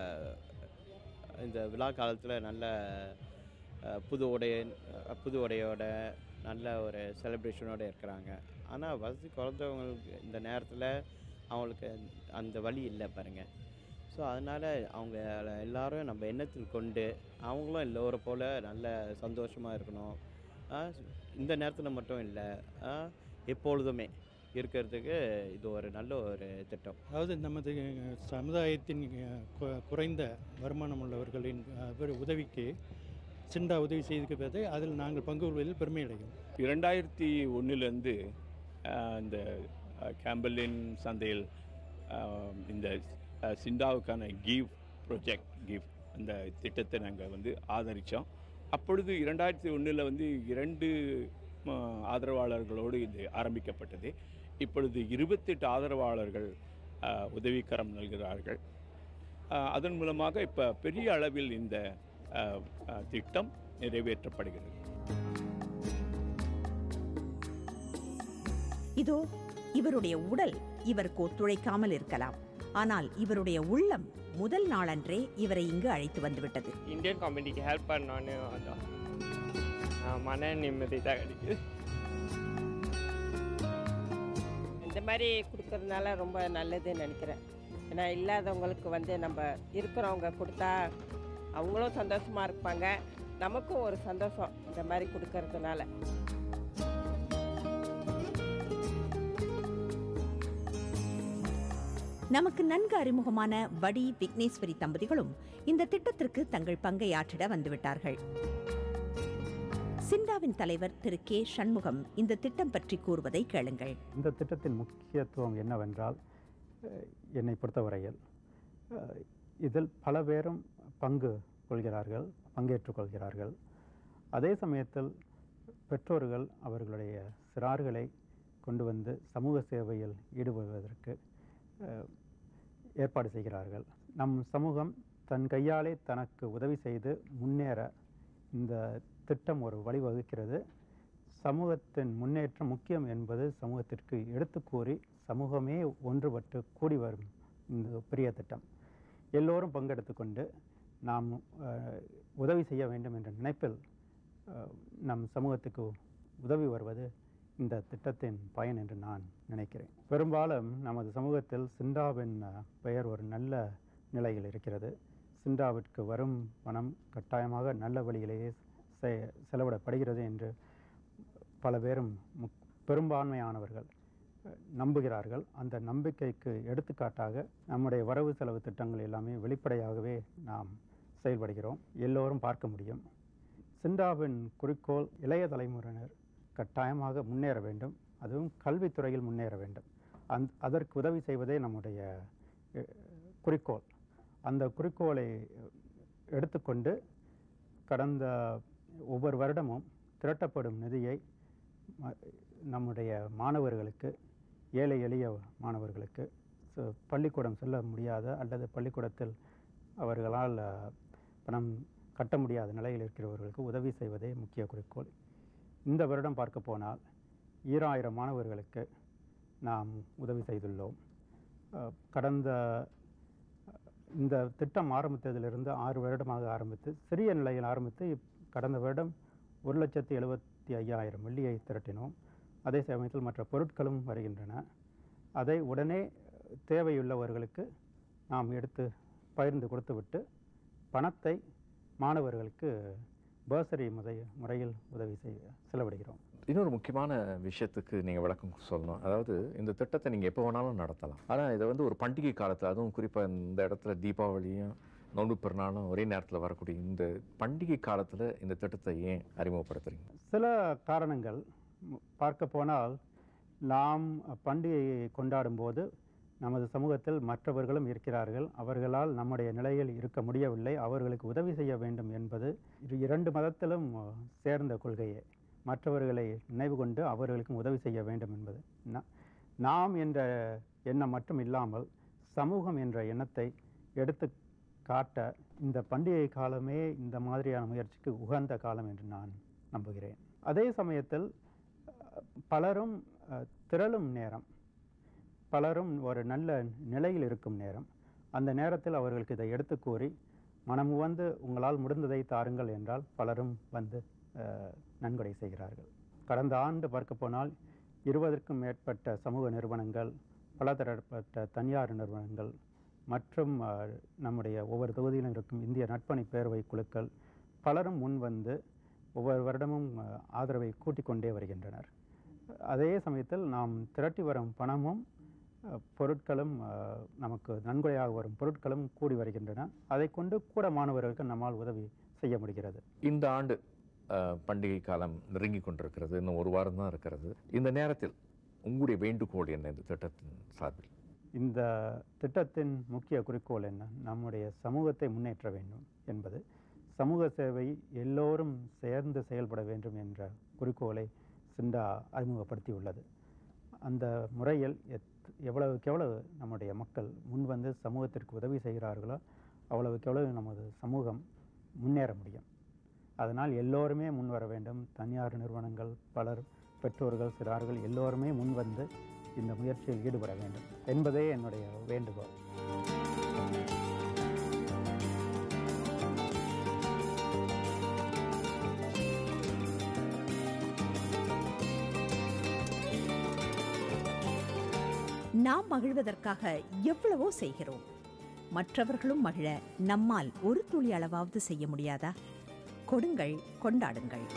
இந்த விழா காலத்தில் நல்ல ஆஹ் புது உடை ஆஹ் புது உடையோட நல்ல ஒரு செலிப்ரேஷனோட இருக்கிறாங்க ஆனால் வசதி குறைந்தவங்களுக்கு இந்த நேரத்தில் அவங்களுக்கு அந்த வழி இல்லை பாருங்கள் ஸோ அதனால் அவங்க எல்லாரும் நம்ம எண்ணத்தில் கொண்டு அவங்களும் எல்லோரை போல் நல்ல சந்தோஷமாக இருக்கணும் ஆ, இந்த நேரத்தில் மட்டும் இல்லை ஆ, எப்பொழுதுமே இருக்கிறதுக்கு இது ஒரு நல்ல ஒரு திட்டம் அதாவது நமது அஹ், சமுதாயத்தின் அஹ், கு- குறைந்த வருமானம் உள்ளவர்களின் அஹ், ஒரு உதவிக்கு சிண்டா உதவி செய்திருப்பதை அதில் நாங்கள் பங்கு கொள்வதில் பெருமை அடைகிறோம் இரண்டாயிரத்தி ஒன்றிலேருந்து இந்த அஹ், கேம்பலின் சந்தையில் அஹ், இந்த அஹ், சிண்டாவுக்கான கிவ் ப்ரொஜெக்ட் கிவ் அந்த திட்டத்தை நாங்கள் வந்து ஆதரித்தோம் அப்பொழுது இரண்டாயிரத்தி ஒன்றில் வந்து இரண்டு அஹ், ஆதரவாளர்களோடு இது ஆரம்பிக்கப்பட்டது இப்பொழுது இருபத்தெட்டு ஆதரவாளர்கள் அஹ், உதவிக்கரம் நல்கிறார்கள் அஹ், அதன் மூலமாக இப்போ பெரிய அளவில் இந்த அஹ், அஹ், திட்டம் நிறைவேற்றப்படுகிறது இதோ இவருடைய உடல் இவருக்கு ஒத்துழைக்காமல் இருக்கலாம் ஆனால் இவருடைய உள்ளம் முதல் நாளன்றே இவரை இங்கு அழைத்து வந்துவிட்டது இந்தியன் கம்யூனிட்டிக்கு ஹெல்ப் பண்ணோன்னு வந்தோம் ஆஹ் மன நிம்மதி தான் கிடைக்குது இந்த மாதிரி கொடுக்கறதுனால ரொம்ப நல்லதுன்னு நினைக்கிறேன் ஏன்னா இல்லாதவங்களுக்கு வந்து நம்ம இருக்கிறவங்க கொடுத்தா அவங்களும் சந்தோஷமா இருப்பாங்க நமக்கும் ஒரு சந்தோஷம் இந்த மாதிரி கொடுக்கறதுனால நமக்கு நன்கு அறிமுகமான வடி விக்னேஸ்வரி தம்பதிகளும் இந்த திட்டத்திற்கு தங்கள் பங்கை ஆற்றிட வந்துவிட்டார்கள் சிண்டாவின் தலைவர் திரு கே சண்முகம் இந்த திட்டம் பற்றி கூறுவதை கேளுங்கள் இந்த திட்டத்தின் முக்கியத்துவம் என்னவென்றால் அஹ், என்னை பொறுத்தவரையில் அஹ், இதில் பல பேரும் பங்கு கொள்கிறார்கள் பங்கேற்றுக் கொள்கிறார்கள் அதே சமயத்தில் பெற்றோர்கள் அவர்களுடைய சிறார்களை கொண்டு வந்து சமூக சேவையில் ஈடுபடுவதற்கு அஹ், ஏற்பாடு செய்கிறார்கள் நம் சமூகம் தன் கையாலே தனக்கு உதவி செய்து முன்னேற இந்த திட்டம் ஒரு வழிவகுக்கிறது சமூகத்தின் முன்னேற்றம் முக்கியம் என்பது சமூகத்திற்கு எடுத்து கூறி சமூகமே ஒன்றுபட்டு கூடி வரும் இந்த பெரிய திட்டம் எல்லோரும் பங்கெடுத்து கொண்டு நாம் அஹ், உதவி செய்ய வேண்டும் என்ற நினைப்பில் அஹ், நம் சமூகத்துக்கு உதவி வருவது இந்த திட்டத்தின் பயன் என்று நான் நினைக்கிறேன் பெரும்பாலும் நமது சமூகத்தில் சிண்டாவின் அஹ், பெயர் ஒரு நல்ல நிலையில் இருக்கிறது சிண்டாவிற்கு வரும் பணம் கட்டாயமாக நல்ல வழியிலேயே செ- செலவிடப்படுகிறது என்று பல பேரும் முக்- பெரும்பான்மையானவர்கள் அஹ், நம்புகிறார்கள் அந்த நம்பிக்கைக்கு எடுத்துக்காட்டாக நம்முடைய வரவு செலவு திட்டங்கள் எல்லாமே வெளிப்படையாகவே நாம் செயல்படுகிறோம் எல்லோரும் பார்க்க முடியும் சிண்டாவின் குறிக்கோள் இளைய தலைமுறையினர் கட்டாயமாக முன்னேற வேண்டும் அதுவும் கல்வித்துறையில் முன்னேற வேண்டும் அந் அதற்கு உதவி செய்வதே நம்முடைய அஹ், குறிக்கோள் அந்த குறிக்கோளை எடுத்துக்கொண்டு கடந்த ஒவ்வொரு வருடமும் திரட்டப்படும் நிதியை ம- நம்முடைய மாணவர்களுக்கு ஏழை எளிய மாணவர்களுக்கு சு- பள்ளிக்கூடம் செல்ல முடியாத அல்லது பள்ளிக்கூடத்தில் அவர்களால் அஹ், பணம் கட்ட முடியாத நிலையில் இருக்கிறவர்களுக்கு உதவி செய்வதே முக்கிய குறிக்கோள் இந்த வருடம் பார்க்க போனால் ஈராயிரம் மாணவர்களுக்கு நாம் உதவி செய்துள்ளோம் அஹ், கடந்த இந்த திட்டம் ஆரம்பித்ததிலிருந்து ஆறு வருடமாக ஆரம்பித்து சிறிய நிலையில் ஆரம்பித்து இப்- கடந்த வருடம் ஒரு லட்சத்தி எழுபத்தி ஐயாயிரம் வெள்ளியை திரட்டினோம் அதே சமயத்தில் மற்ற பொருட்களும் வருகின்றன அதை உடனே தேவையுள்ளவர்களுக்கு நாம் எடுத்து பகிர்ந்து கொடுத்துவிட்டு பணத்தை மாணவர்களுக்கு பர்சரி முறை முறையில் உதவி செய்ய செலவிடுகிறோம் இன்னொரு முக்கியமான விஷயத்துக்கு நீங்கள் விளக்கம் சொல்லணும் அதாவது இந்த திட்டத்தை நீங்கள் எப்போ வேணாலும் நடத்தலாம் ஆனால் இதை வந்து ஒரு பண்டிகை காலத்தில் அதுவும் குறிப்பாக இந்த இடத்துல தீபாவளியும் நோன்பு பெருநாளும் ஒரே நேரத்தில் வரக்கூடிய இந்த பண்டிகை காலத்தில் இந்த திட்டத்தை ஏன் அறிமுகப்படுத்துறீங்க சில காரணங்கள் மு- பார்க்க போனால் நாம் பண்டிகையை கொண்டாடும் போது நமது சமூகத்தில் மற்றவர்களும் இருக்கிறார்கள் அவர்களால் நம்முடைய நிலையில் இருக்க முடியவில்லை அவர்களுக்கு உதவி செய்ய வேண்டும் என்பது இரு- இரண்டு மதத்திலும் அஹ், சேர்ந்த கொள்கையே மற்றவர்களை நினைவு கொண்டு அவர்களுக்கும் உதவி செய்ய வேண்டும் என்பது நா- நாம் என்ற எண்ணம் மட்டும் இல்லாமல் சமூகம் என்ற எண்ணத்தை எடுத்து காட்ட இந்த பண்டிகை காலமே இந்த மாதிரியான முயற்சிக்கு உகந்த காலம் என்று நான் நம்புகிறேன் அதே சமயத்தில் அஹ், பலரும் அஹ், திரளும் நேரம் பலரும் ஒரு நல்ல நிலையில் இருக்கும் நேரம் அந்த நேரத்தில் அவர்களுக்கு இதை எடுத்து கூறி மனமுவந்து உங்களால் முடிந்ததை தாருங்கள் என்றால் பலரும் வந்து அஹ், நன்கொடை செய்கிறார்கள் கடந்த ஆண்டு பார்க்க போனால் இருபதற்கும் மேற்பட்ட சமூக நிறுவனங்கள் பலதரப்பட்ட தனியார் நிறுவனங்கள் மற்றும் அஹ், நம்முடைய ஒவ்வொரு தொகுதியிலும் இருக்கும் இந்திய நட்பணி பேரவை குழுக்கள் பலரும் முன் வந்து ஒவ்வொரு வருடமும் அஹ், ஆதரவை கூட்டிக் கொண்டே வருகின்றனர் அதே சமயத்தில் நாம் திரட்டி வரும் பணமும் அஹ், பொருட்களும் அஹ், நமக்கு நன்கொடையாக வரும் பொருட்களும் கூடி வருகின்றன அதை கொண்டு கூட மாணவர்களுக்கு நம்மால் உதவி செய்ய முடிகிறது இந்த ஆண்டு அஹ், பண்டிகை காலம் நெருங்கி கொண்டிருக்கிறது இன்னும் ஒரு வாரம் தான் இருக்கிறது இந்த நேரத்தில் உங்களுடைய வேண்டுகோள் என்ன இந்த திட்டத்தின் சார்பில் இந்த திட்டத்தின் முக்கிய குறிக்கோள் என்ன நம்முடைய சமூகத்தை முன்னேற்ற வேண்டும் என்பது சமூக சேவை எல்லோரும் சேர்ந்து செயல்பட வேண்டும் என்ற குறிக்கோளை சிண்டா அறிமுகப்படுத்தியுள்ளது அந்த முறையில் எத் எவ்வளவுக்கு எவ்வளவு நம்முடைய மக்கள் முன்வந்து சமூகத்திற்கு உதவி செய்கிறார்களோ அவ்வளவுக்கு எவ்வளவு நமது சமூகம் முன்னேற முடியும் அதனால் எல்லோருமே முன் வர வேண்டும் தனியார் நிறுவனங்கள் பலர் பெற்றோர்கள் சிறார்கள் எல்லோருமே முன்வந்து இந்த முயற்சியில் ஈடுபட வேண்டும் என்பதே என்னுடைய வேண்டுகோள் நாம் மகிழ்வதற்காக எவ்வளவோ செய்கிறோம் மற்றவர்களும் மகிழ நம்மால் ஒரு துளி அளவாவது செய்ய முடியாதா கொடுங்கள் கொண்டாடுங்கள்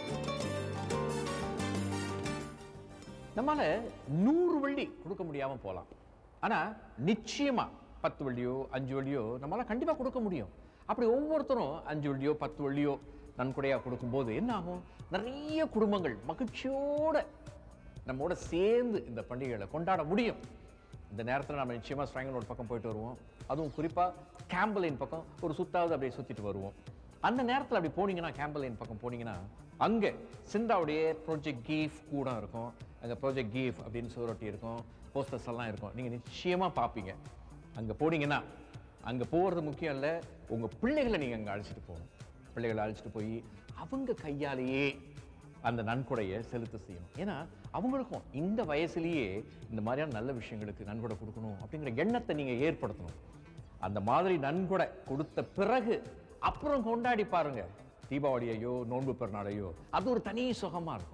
நம்மால நூறு வெள்ளி கொடுக்க முடியாம போகலாம் ஆனா நிச்சயமா பத்து வெள்ளியோ அஞ்சு வெள்ளியோ நம்மளால கண்டிப்பா கொடுக்க முடியும் அப்படி ஒவ்வொருத்தரும் அஞ்சு வெள்ளியோ பத்து வெள்ளியோ நன்கொடையா கொடுக்கும்போது என்ன ஆகும் நிறைய குடும்பங்கள் மகிழ்ச்சியோட நம்மோட சேர்ந்து இந்த பண்டிகைகளை கொண்டாட முடியும் இந்த நேரத்தில் நம்ம நிச்சயமா ஸ்ட்ராங்கனோட பக்கம் போயிட்டு வருவோம் அதுவும் குறிப்பா கேம்பலின் பக்கம் ஒரு சுத்தாவது அப்படியே சுத்திட்டு வருவோம் அந்த நேரத்தில் அப்படி போனீங்கன்னா கேம்பலின் பக்கம் போனீங்கன்னா அங்கே சிண்டாவுடைய ப்ராஜெக்ட் கீஃப் கூட இருக்கும் அங்கே ப்ராஜெக்ட் கீஃப் அப்படின்னு சுவரொட்டி இருக்கும் போஸ்டர்ஸ் எல்லாம் இருக்கும் நீங்கள் நிச்சயமாக பார்ப்பீங்க அங்கே போனீங்கன்னா அங்கே போகிறது முக்கியம் இல்லை உங்கள் பிள்ளைகளை நீங்கள் அங்கே அழைச்சிட்டு போகணும் பிள்ளைகளை அழைச்சிட்டு போய் அவங்க கையாலேயே அந்த நன்கொடையை செலுத்த செய்யணும் ஏன்னா அவங்களுக்கும் இந்த வயசுலயே இந்த மாதிரியான நல்ல விஷயங்களுக்கு நன்கொடை கொடுக்கணும் அப்படிங்கிற எண்ணத்தை நீங்கள் ஏற்படுத்தணும் அந்த மாதிரி நன்கொடை கொடுத்த பிறகு அப்புறம் கொண்டாடி பாருங்க தீபாவளியையோ நோன்பு பெருநாளையோ அது ஒரு தனி சுகமா இருக்கும்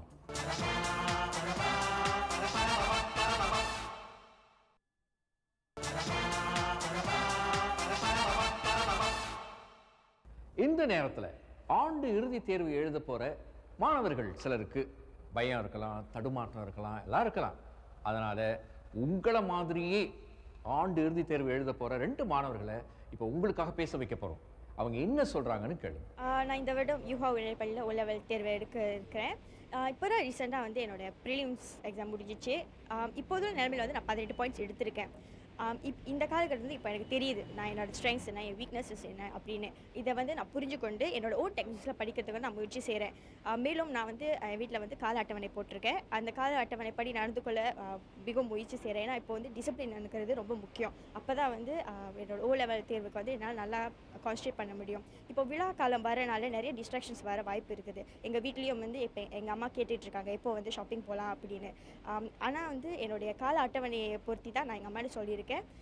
இந்த நேரத்தில் ஆண்டு இறுதி தேர்வு எழுத போற மாணவர்கள் சிலருக்கு பயம் இருக்கலாம் தடுமாற்றம் இருக்கலாம் எல்லாம் இருக்கலாம் அதனால உங்களை மாதிரியே ஆண்டு இறுதி தேர்வு எழுத போற ரெண்டு மாணவர்களை இப்போ உங்களுக்காக பேச வைக்க போறோம் அவங்க என்ன சொல்றாங்கன்னு கேளுங்க ஆஹ் நான் இந்த வருடம் யூஹா உயர் பள்ளியில் O லெவல் தேர்வு எடுக்க இருக்கிறேன் இப்போ தான் ரீசெண்டாக வந்து என்னோட ப்ரிலிம்ஸ் எக்ஸாம் முடிஞ்சிச்சு ஆஹ் இப்போதும் நிலைமையில் வந்து நான் பதினெட்டு பாயிண்ட்ஸ் எடுத்திருக்கேன் ஆம், இப் இந்த காலகட்டத்தில் வந்து இப்போ எனக்கு தெரியுது நான் என்னோட ஸ்ட்ரெங்க்ஸ் என்ன என் வீக்னஸஸ் என்ன அப்படின்னு இதை வந்து நான் புரிஞ்சுக்கொண்டு என்னோட ஓன் டெக்னிக்ஸில் படிக்கிறதுக்கு வந்து நான் முயற்சி செய்கிறேன் மேலும் நான் வந்து என் வீட்டில் வந்து கால அட்டவணை போட்டிருக்கேன் அந்த கால அட்டவணைப்படி நடந்து கொள்ள ஆ, மிகவும் முயற்சி செய்கிறேன் ஏன்னா இப்போ வந்து டிசிப்ளின் இருக்கிறது ரொம்ப முக்கியம் அப்போ தான் வந்து ஆ, என்னோட ஓ லெவல் தேர்வுக்கு வந்து என்னால் நல்லா கான்சன்ட்ரேட் பண்ண முடியும் இப்போ விழா காலம் வரனால நிறைய டிஸ்ட்ராக்ஷன்ஸ் வர வாய்ப்பு இருக்குது எங்கள் வீட்லேயும் வந்து இப்போ எங்கள் அம்மா கேட்டுட்டு இருக்காங்க எப்போ வந்து ஷாப்பிங் போகலாம் அப்படின்னு ஆனால் வந்து என்னுடைய கால அட்டவணையை பொருத்தி தான் நான் எங்கள் அம்மாட்ட சொல்லியிருக்கேன்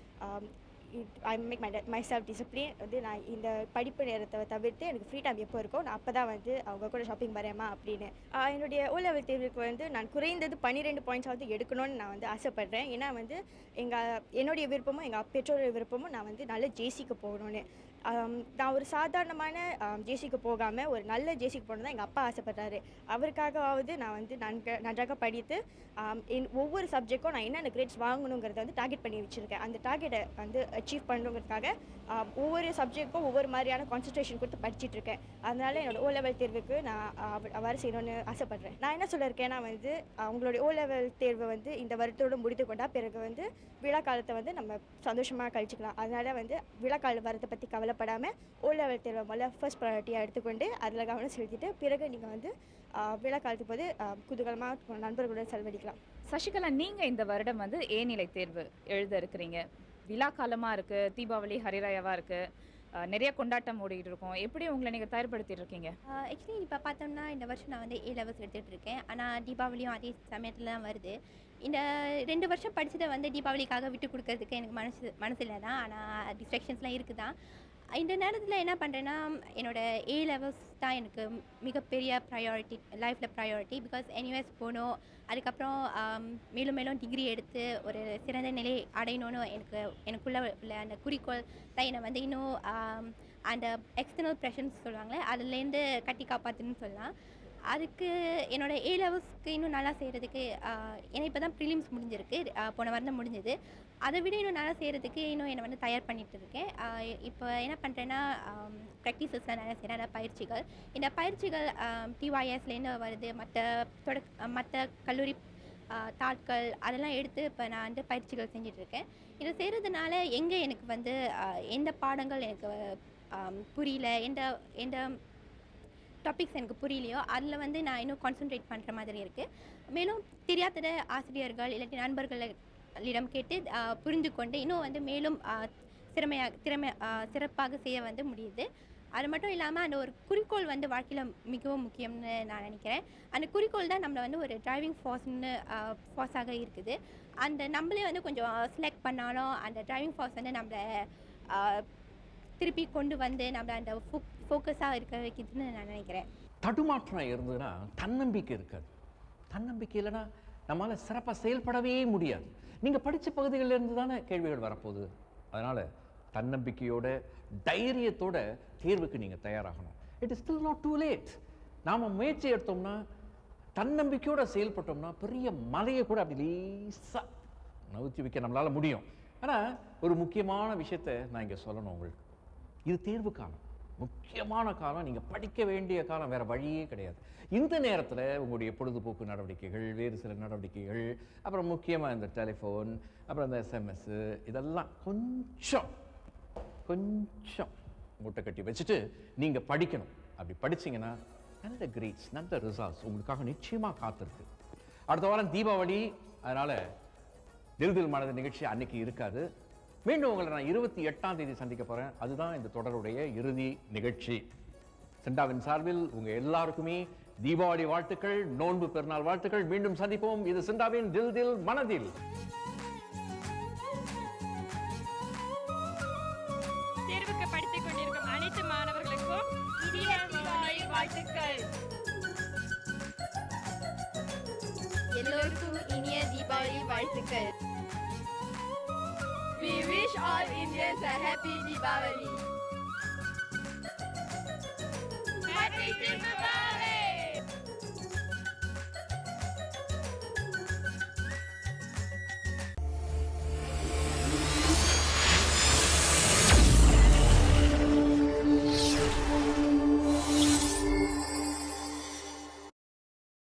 I make my my self discipline வந்து நான் இந்த படிப்பு நேரத்தை தவிர்த்து எனக்கு ஃப்ரீ டைம் எப்போ இருக்கோ நான் அப்போ தான் வந்து அவங்க கூட ஷாப்பிங் வரேமா அப்படின்னு ஆஹ் என்னுடைய ஓ லெவல் தேர்வுக்கு வந்து நான் குறைந்தது பன்னிரெண்டு பாயிண்ட்ஸாவது எடுக்கணும்னு நான் வந்து ஆசைப்பட்றேன் ஏன்னா வந்து எங்கள் என்னுடைய விருப்பமும் எங்கள் பெற்றோருடைய விருப்பமும் நான் வந்து நல்ல ஜேசிக்கு போகணும்னு ஆம், நான் ஒரு சாதாரணமான ஜேசிக்கு போகாமல் ஒரு நல்ல ஜேசிக்கு போகணும் தான் எங்கள் அப்பா ஆசைப்பட்டாரு அவருக்காகவாவது நான் வந்து நன்க நன்றாக படித்து ஆம், என் ஒவ்வொரு சப்ஜெக்டும் நான் என்னென்ன கிரேட்ஸ் வாங்கணுங்கிறத வந்து டார்கெட் பண்ணி வச்சுருக்கேன் அந்த டார்கெட்டை வந்து அச்சீவ் பண்ணணுங்கிறதுக்காக ஆம், ஒவ்வொரு சப்ஜெக்ட்டுக்கும் ஒவ்வொரு மாதிரியான கான்சன்ட்ரேஷன் கொடுத்து படிச்சிட்டு இருக்கேன் அதனால என்னோட ஓ லெவல் தேர்வுக்கு நான் அவ- அவ்வாறு செய்யணும்னு ஆசைப்பட்றேன் நான் என்ன சொல்லியிருக்கேன்னா வந்து அவங்களுடைய ஓ லெவல் தேர்வை வந்து இந்த வருடத்தோடு முடித்து கொண்டா பிறகு வந்து விழா காலத்தை வந்து நம்ம சந்தோஷமாக கழிச்சிக்கலாம் அதனால வந்து விழா கால வரதை பற்றி கவலைப்படாமல் ஓ லெவல் தேர்வை முதல்ல ஃபர்ஸ்ட் ப்ரையாரிட்டியாக எடுத்துக்கொண்டு அதில் கவனம் செலுத்திட்டு பிறகு நீங்கள் வந்து ஆஹ், விழா காலத்துக்கு போது குதூகலமாக நண்பர்களுடன் செலவழிக்கலாம் சசிகலா நீங்க இந்த வருடம் வந்து ஏ நிலை தேர்வு எழுத இருக்கிறீங்க விழா காலமா இருக்கு தீபாவளி ஹரிராயாவா இருக்கு அஹ், நிறைய கொண்டாட்டம் ஓடிட்டு இருக்கோம் எப்படி உங்களை நீங்க தயார்படுத்திட்டு இருக்கீங்க ஆக்சுவலி இப்போ பார்த்தோம்னா இந்த வருஷம் நான் வந்து ஏ லெவல்ஸ் எடுத்துகிட்டு இருக்கேன் ஆனால் தீபாவளியும் அதே சமயத்தில் தான் வருது இந்த ரெண்டு வருஷம் படிச்சதை வந்து தீபாவளிக்காக விட்டு கொடுக்கறதுக்கு எனக்கு மனசு மனசில் தான் ஆனால் டிஸ்ட்ராக்ஷன்ஸ்லாம் இருக்குது தான் இந்த நேரத்தில் என்ன பண்ணுறேன்னா என்னோட ஏ லெவல்ஸ் தான் எனக்கு மிகப்பெரிய ப்ரையாரிட்டி லைஃப்பில் ப்ரையாரிட்டி பிகாஸ் எனிவேஸ் போகணும் அதுக்கப்புறம் ஆம், மேலும் மேலும் டிகிரி எடுத்து ஒரு சிறந்த நிலை அடையணும்னு எனக்கு எனக்குள்ள உள்ள அந்த குறிக்கோள் தான் என்னை வந்து இன்னும் ஆம், அந்த எக்ஸ்டர்னல் ப்ரெஷர்ஸ் சொல்லுவாங்களே அதுலேருந்து கட்டி காப்பாற்றுன்னு சொல்லலாம் அதுக்கு என்னோட ஏ லெவல்ஸ்க்கு இன்னும் நல்லா செய்கிறதுக்கு ஏன்னா இப்போ தான் ப்ரிலிம்ஸ் முடிஞ்சிருக்கு ஆஹ் போன வாரம் தான் முடிஞ்சது அதை விட இன்னும் நல்லா செய்கிறதுக்கு இன்னும் என்னை வந்து தயார் பண்ணிட்டு இருக்கேன் ஆஹ் இப்போ என்ன பண்ணுறேன்னா ப்ராக்டிசஸ்லாம் நிறையா செய்கிறேன் அதாவது பயிற்சிகள் இந்த பயிற்சிகள் டிஒய்எஸ்லேருந்து வருது மற்ற தொடக்க மற்ற கல்லூரி ஆஹ் தாட்கள் அதெல்லாம் எடுத்து இப்போ நான் வந்து பயிற்சிகள் செஞ்சிட்ருக்கேன் இதை செய்கிறதுனால எங்கே எனக்கு வந்து ஆஹ் எந்த பாடங்கள் எனக்கு ஆம், புரியல எந்த எந்த டாபிக்ஸ் எனக்கு புரியலையோ அதில் வந்து நான் இன்னும் கான்சென்ட்ரேட் பண்ணுற மாதிரி இருக்குது மேலும் தெரியாத ஆசிரியர்கள் இல்லாட்டி நண்பர்களிடம் கேட்டு ஆஹ், புரிந்து கொண்டு இன்னும் வந்து மேலும் ஆஹ், திறமையாக திறமை ஆஹ், சிறப்பாக செய்ய வந்து முடியுது அது மட்டும் இல்லாமல் அந்த ஒரு குறிக்கோள் வந்து வாழ்க்கையில் மிகவும் முக்கியம்னு நான் நினைக்கிறேன் அந்த குறிக்கோள் தான் நம்மளை வந்து ஒரு டிரைவிங் ஃபோர்ஸ்னு ஃபோர்ஸாக இருக்குது அந்த நம்மளே வந்து கொஞ்சம் செலக்ட் பண்ணாலும் அந்த டிரைவிங் ஃபோர்ஸ் வந்து நம்மளை ஆஹ், திருப்பி கொண்டு வந்து நம்மளை அந்த ஃபோக்கஸாக இருக்க வைக்குதுன்னு நான் நினைக்கிறேன் தடுமாற்றம் இருந்ததுன்னா தன்னம்பிக்கை இருக்காது தன்னம்பிக்கை இல்லைன்னா நம்மளால் சிறப்பாக செயல்படவே முடியாது நீங்கள் படித்த பகுதிகளில் இருந்து தானே கேள்விகள் வரப்போகுது அதனால் தன்னம்பிக்கையோட தைரியத்தோட தேர்வுக்கு நீங்கள் தயாராகணும் it is still not too late நாம் முயற்சி எடுத்தோம்னா தன்னம்பிக்கையோட செயல்பட்டோம்னா பெரிய மலையை கூட அப்படி லேசாக நவுத்தி வைக்க நம்மளால் முடியும் ஆனால் ஒரு முக்கியமான விஷயத்தை நான் இங்கே சொல்லணும் உங்களுக்கு இது தேர்வு காலம் முக்கியமான காலம் நீங்கள் படிக்க வேண்டிய காலம் வேற வழியே கிடையாது இந்த நேரத்தில் உங்களுடைய பொழுதுபோக்கு நடவடிக்கைகள் வேறு சில நடவடிக்கைகள் அப்புறம் முக்கியமாக இந்த டெலிஃபோன் அப்புறம் இந்த எஸ்எம்எஸ் இதெல்லாம் கொஞ்சம் கொஞ்சம் மூட்டை கட்டி வச்சுட்டு நீங்கள் படிக்கணும் அப்படி படிச்சீங்கன்னா நல்ல கிரேட்ஸ் நல்ல ரிசல்ட்ஸ் உங்களுக்காக நிச்சயமாக காத்திருக்கு அடுத்த வாரம் தீபாவளி அதனால் தில் தில் மனது நிகழ்ச்சி அன்னைக்கு இருக்காது மீண்டும் உங்களை நான் இருபத்தி எட்டாம் தேதி சந்திக்க போறேன் அதுதான் இந்த தொடருடைய இறுதி நிகழ்ச்சி செண்டாவின் சார்பில் உங்க எல்லாருக்குமே தீபாவளி வாழ்த்துக்கள் நோன்பு பெருநாள் வாழ்த்துக்கள் மீண்டும் சந்திப்போம் இது சிண்டாவின் தில் தில் மனதில் தேர்வுக்கு படித்துக் கொண்டிருக்கும் அனைத்து மாணவர்களுக்கும் இனிய தீபாவளி வாழ்த்துக்கள் எல்லோருக்கும் இனிய தீபாவளி வாழ்த்துக்கள் We wish all Indians a happy Diwali.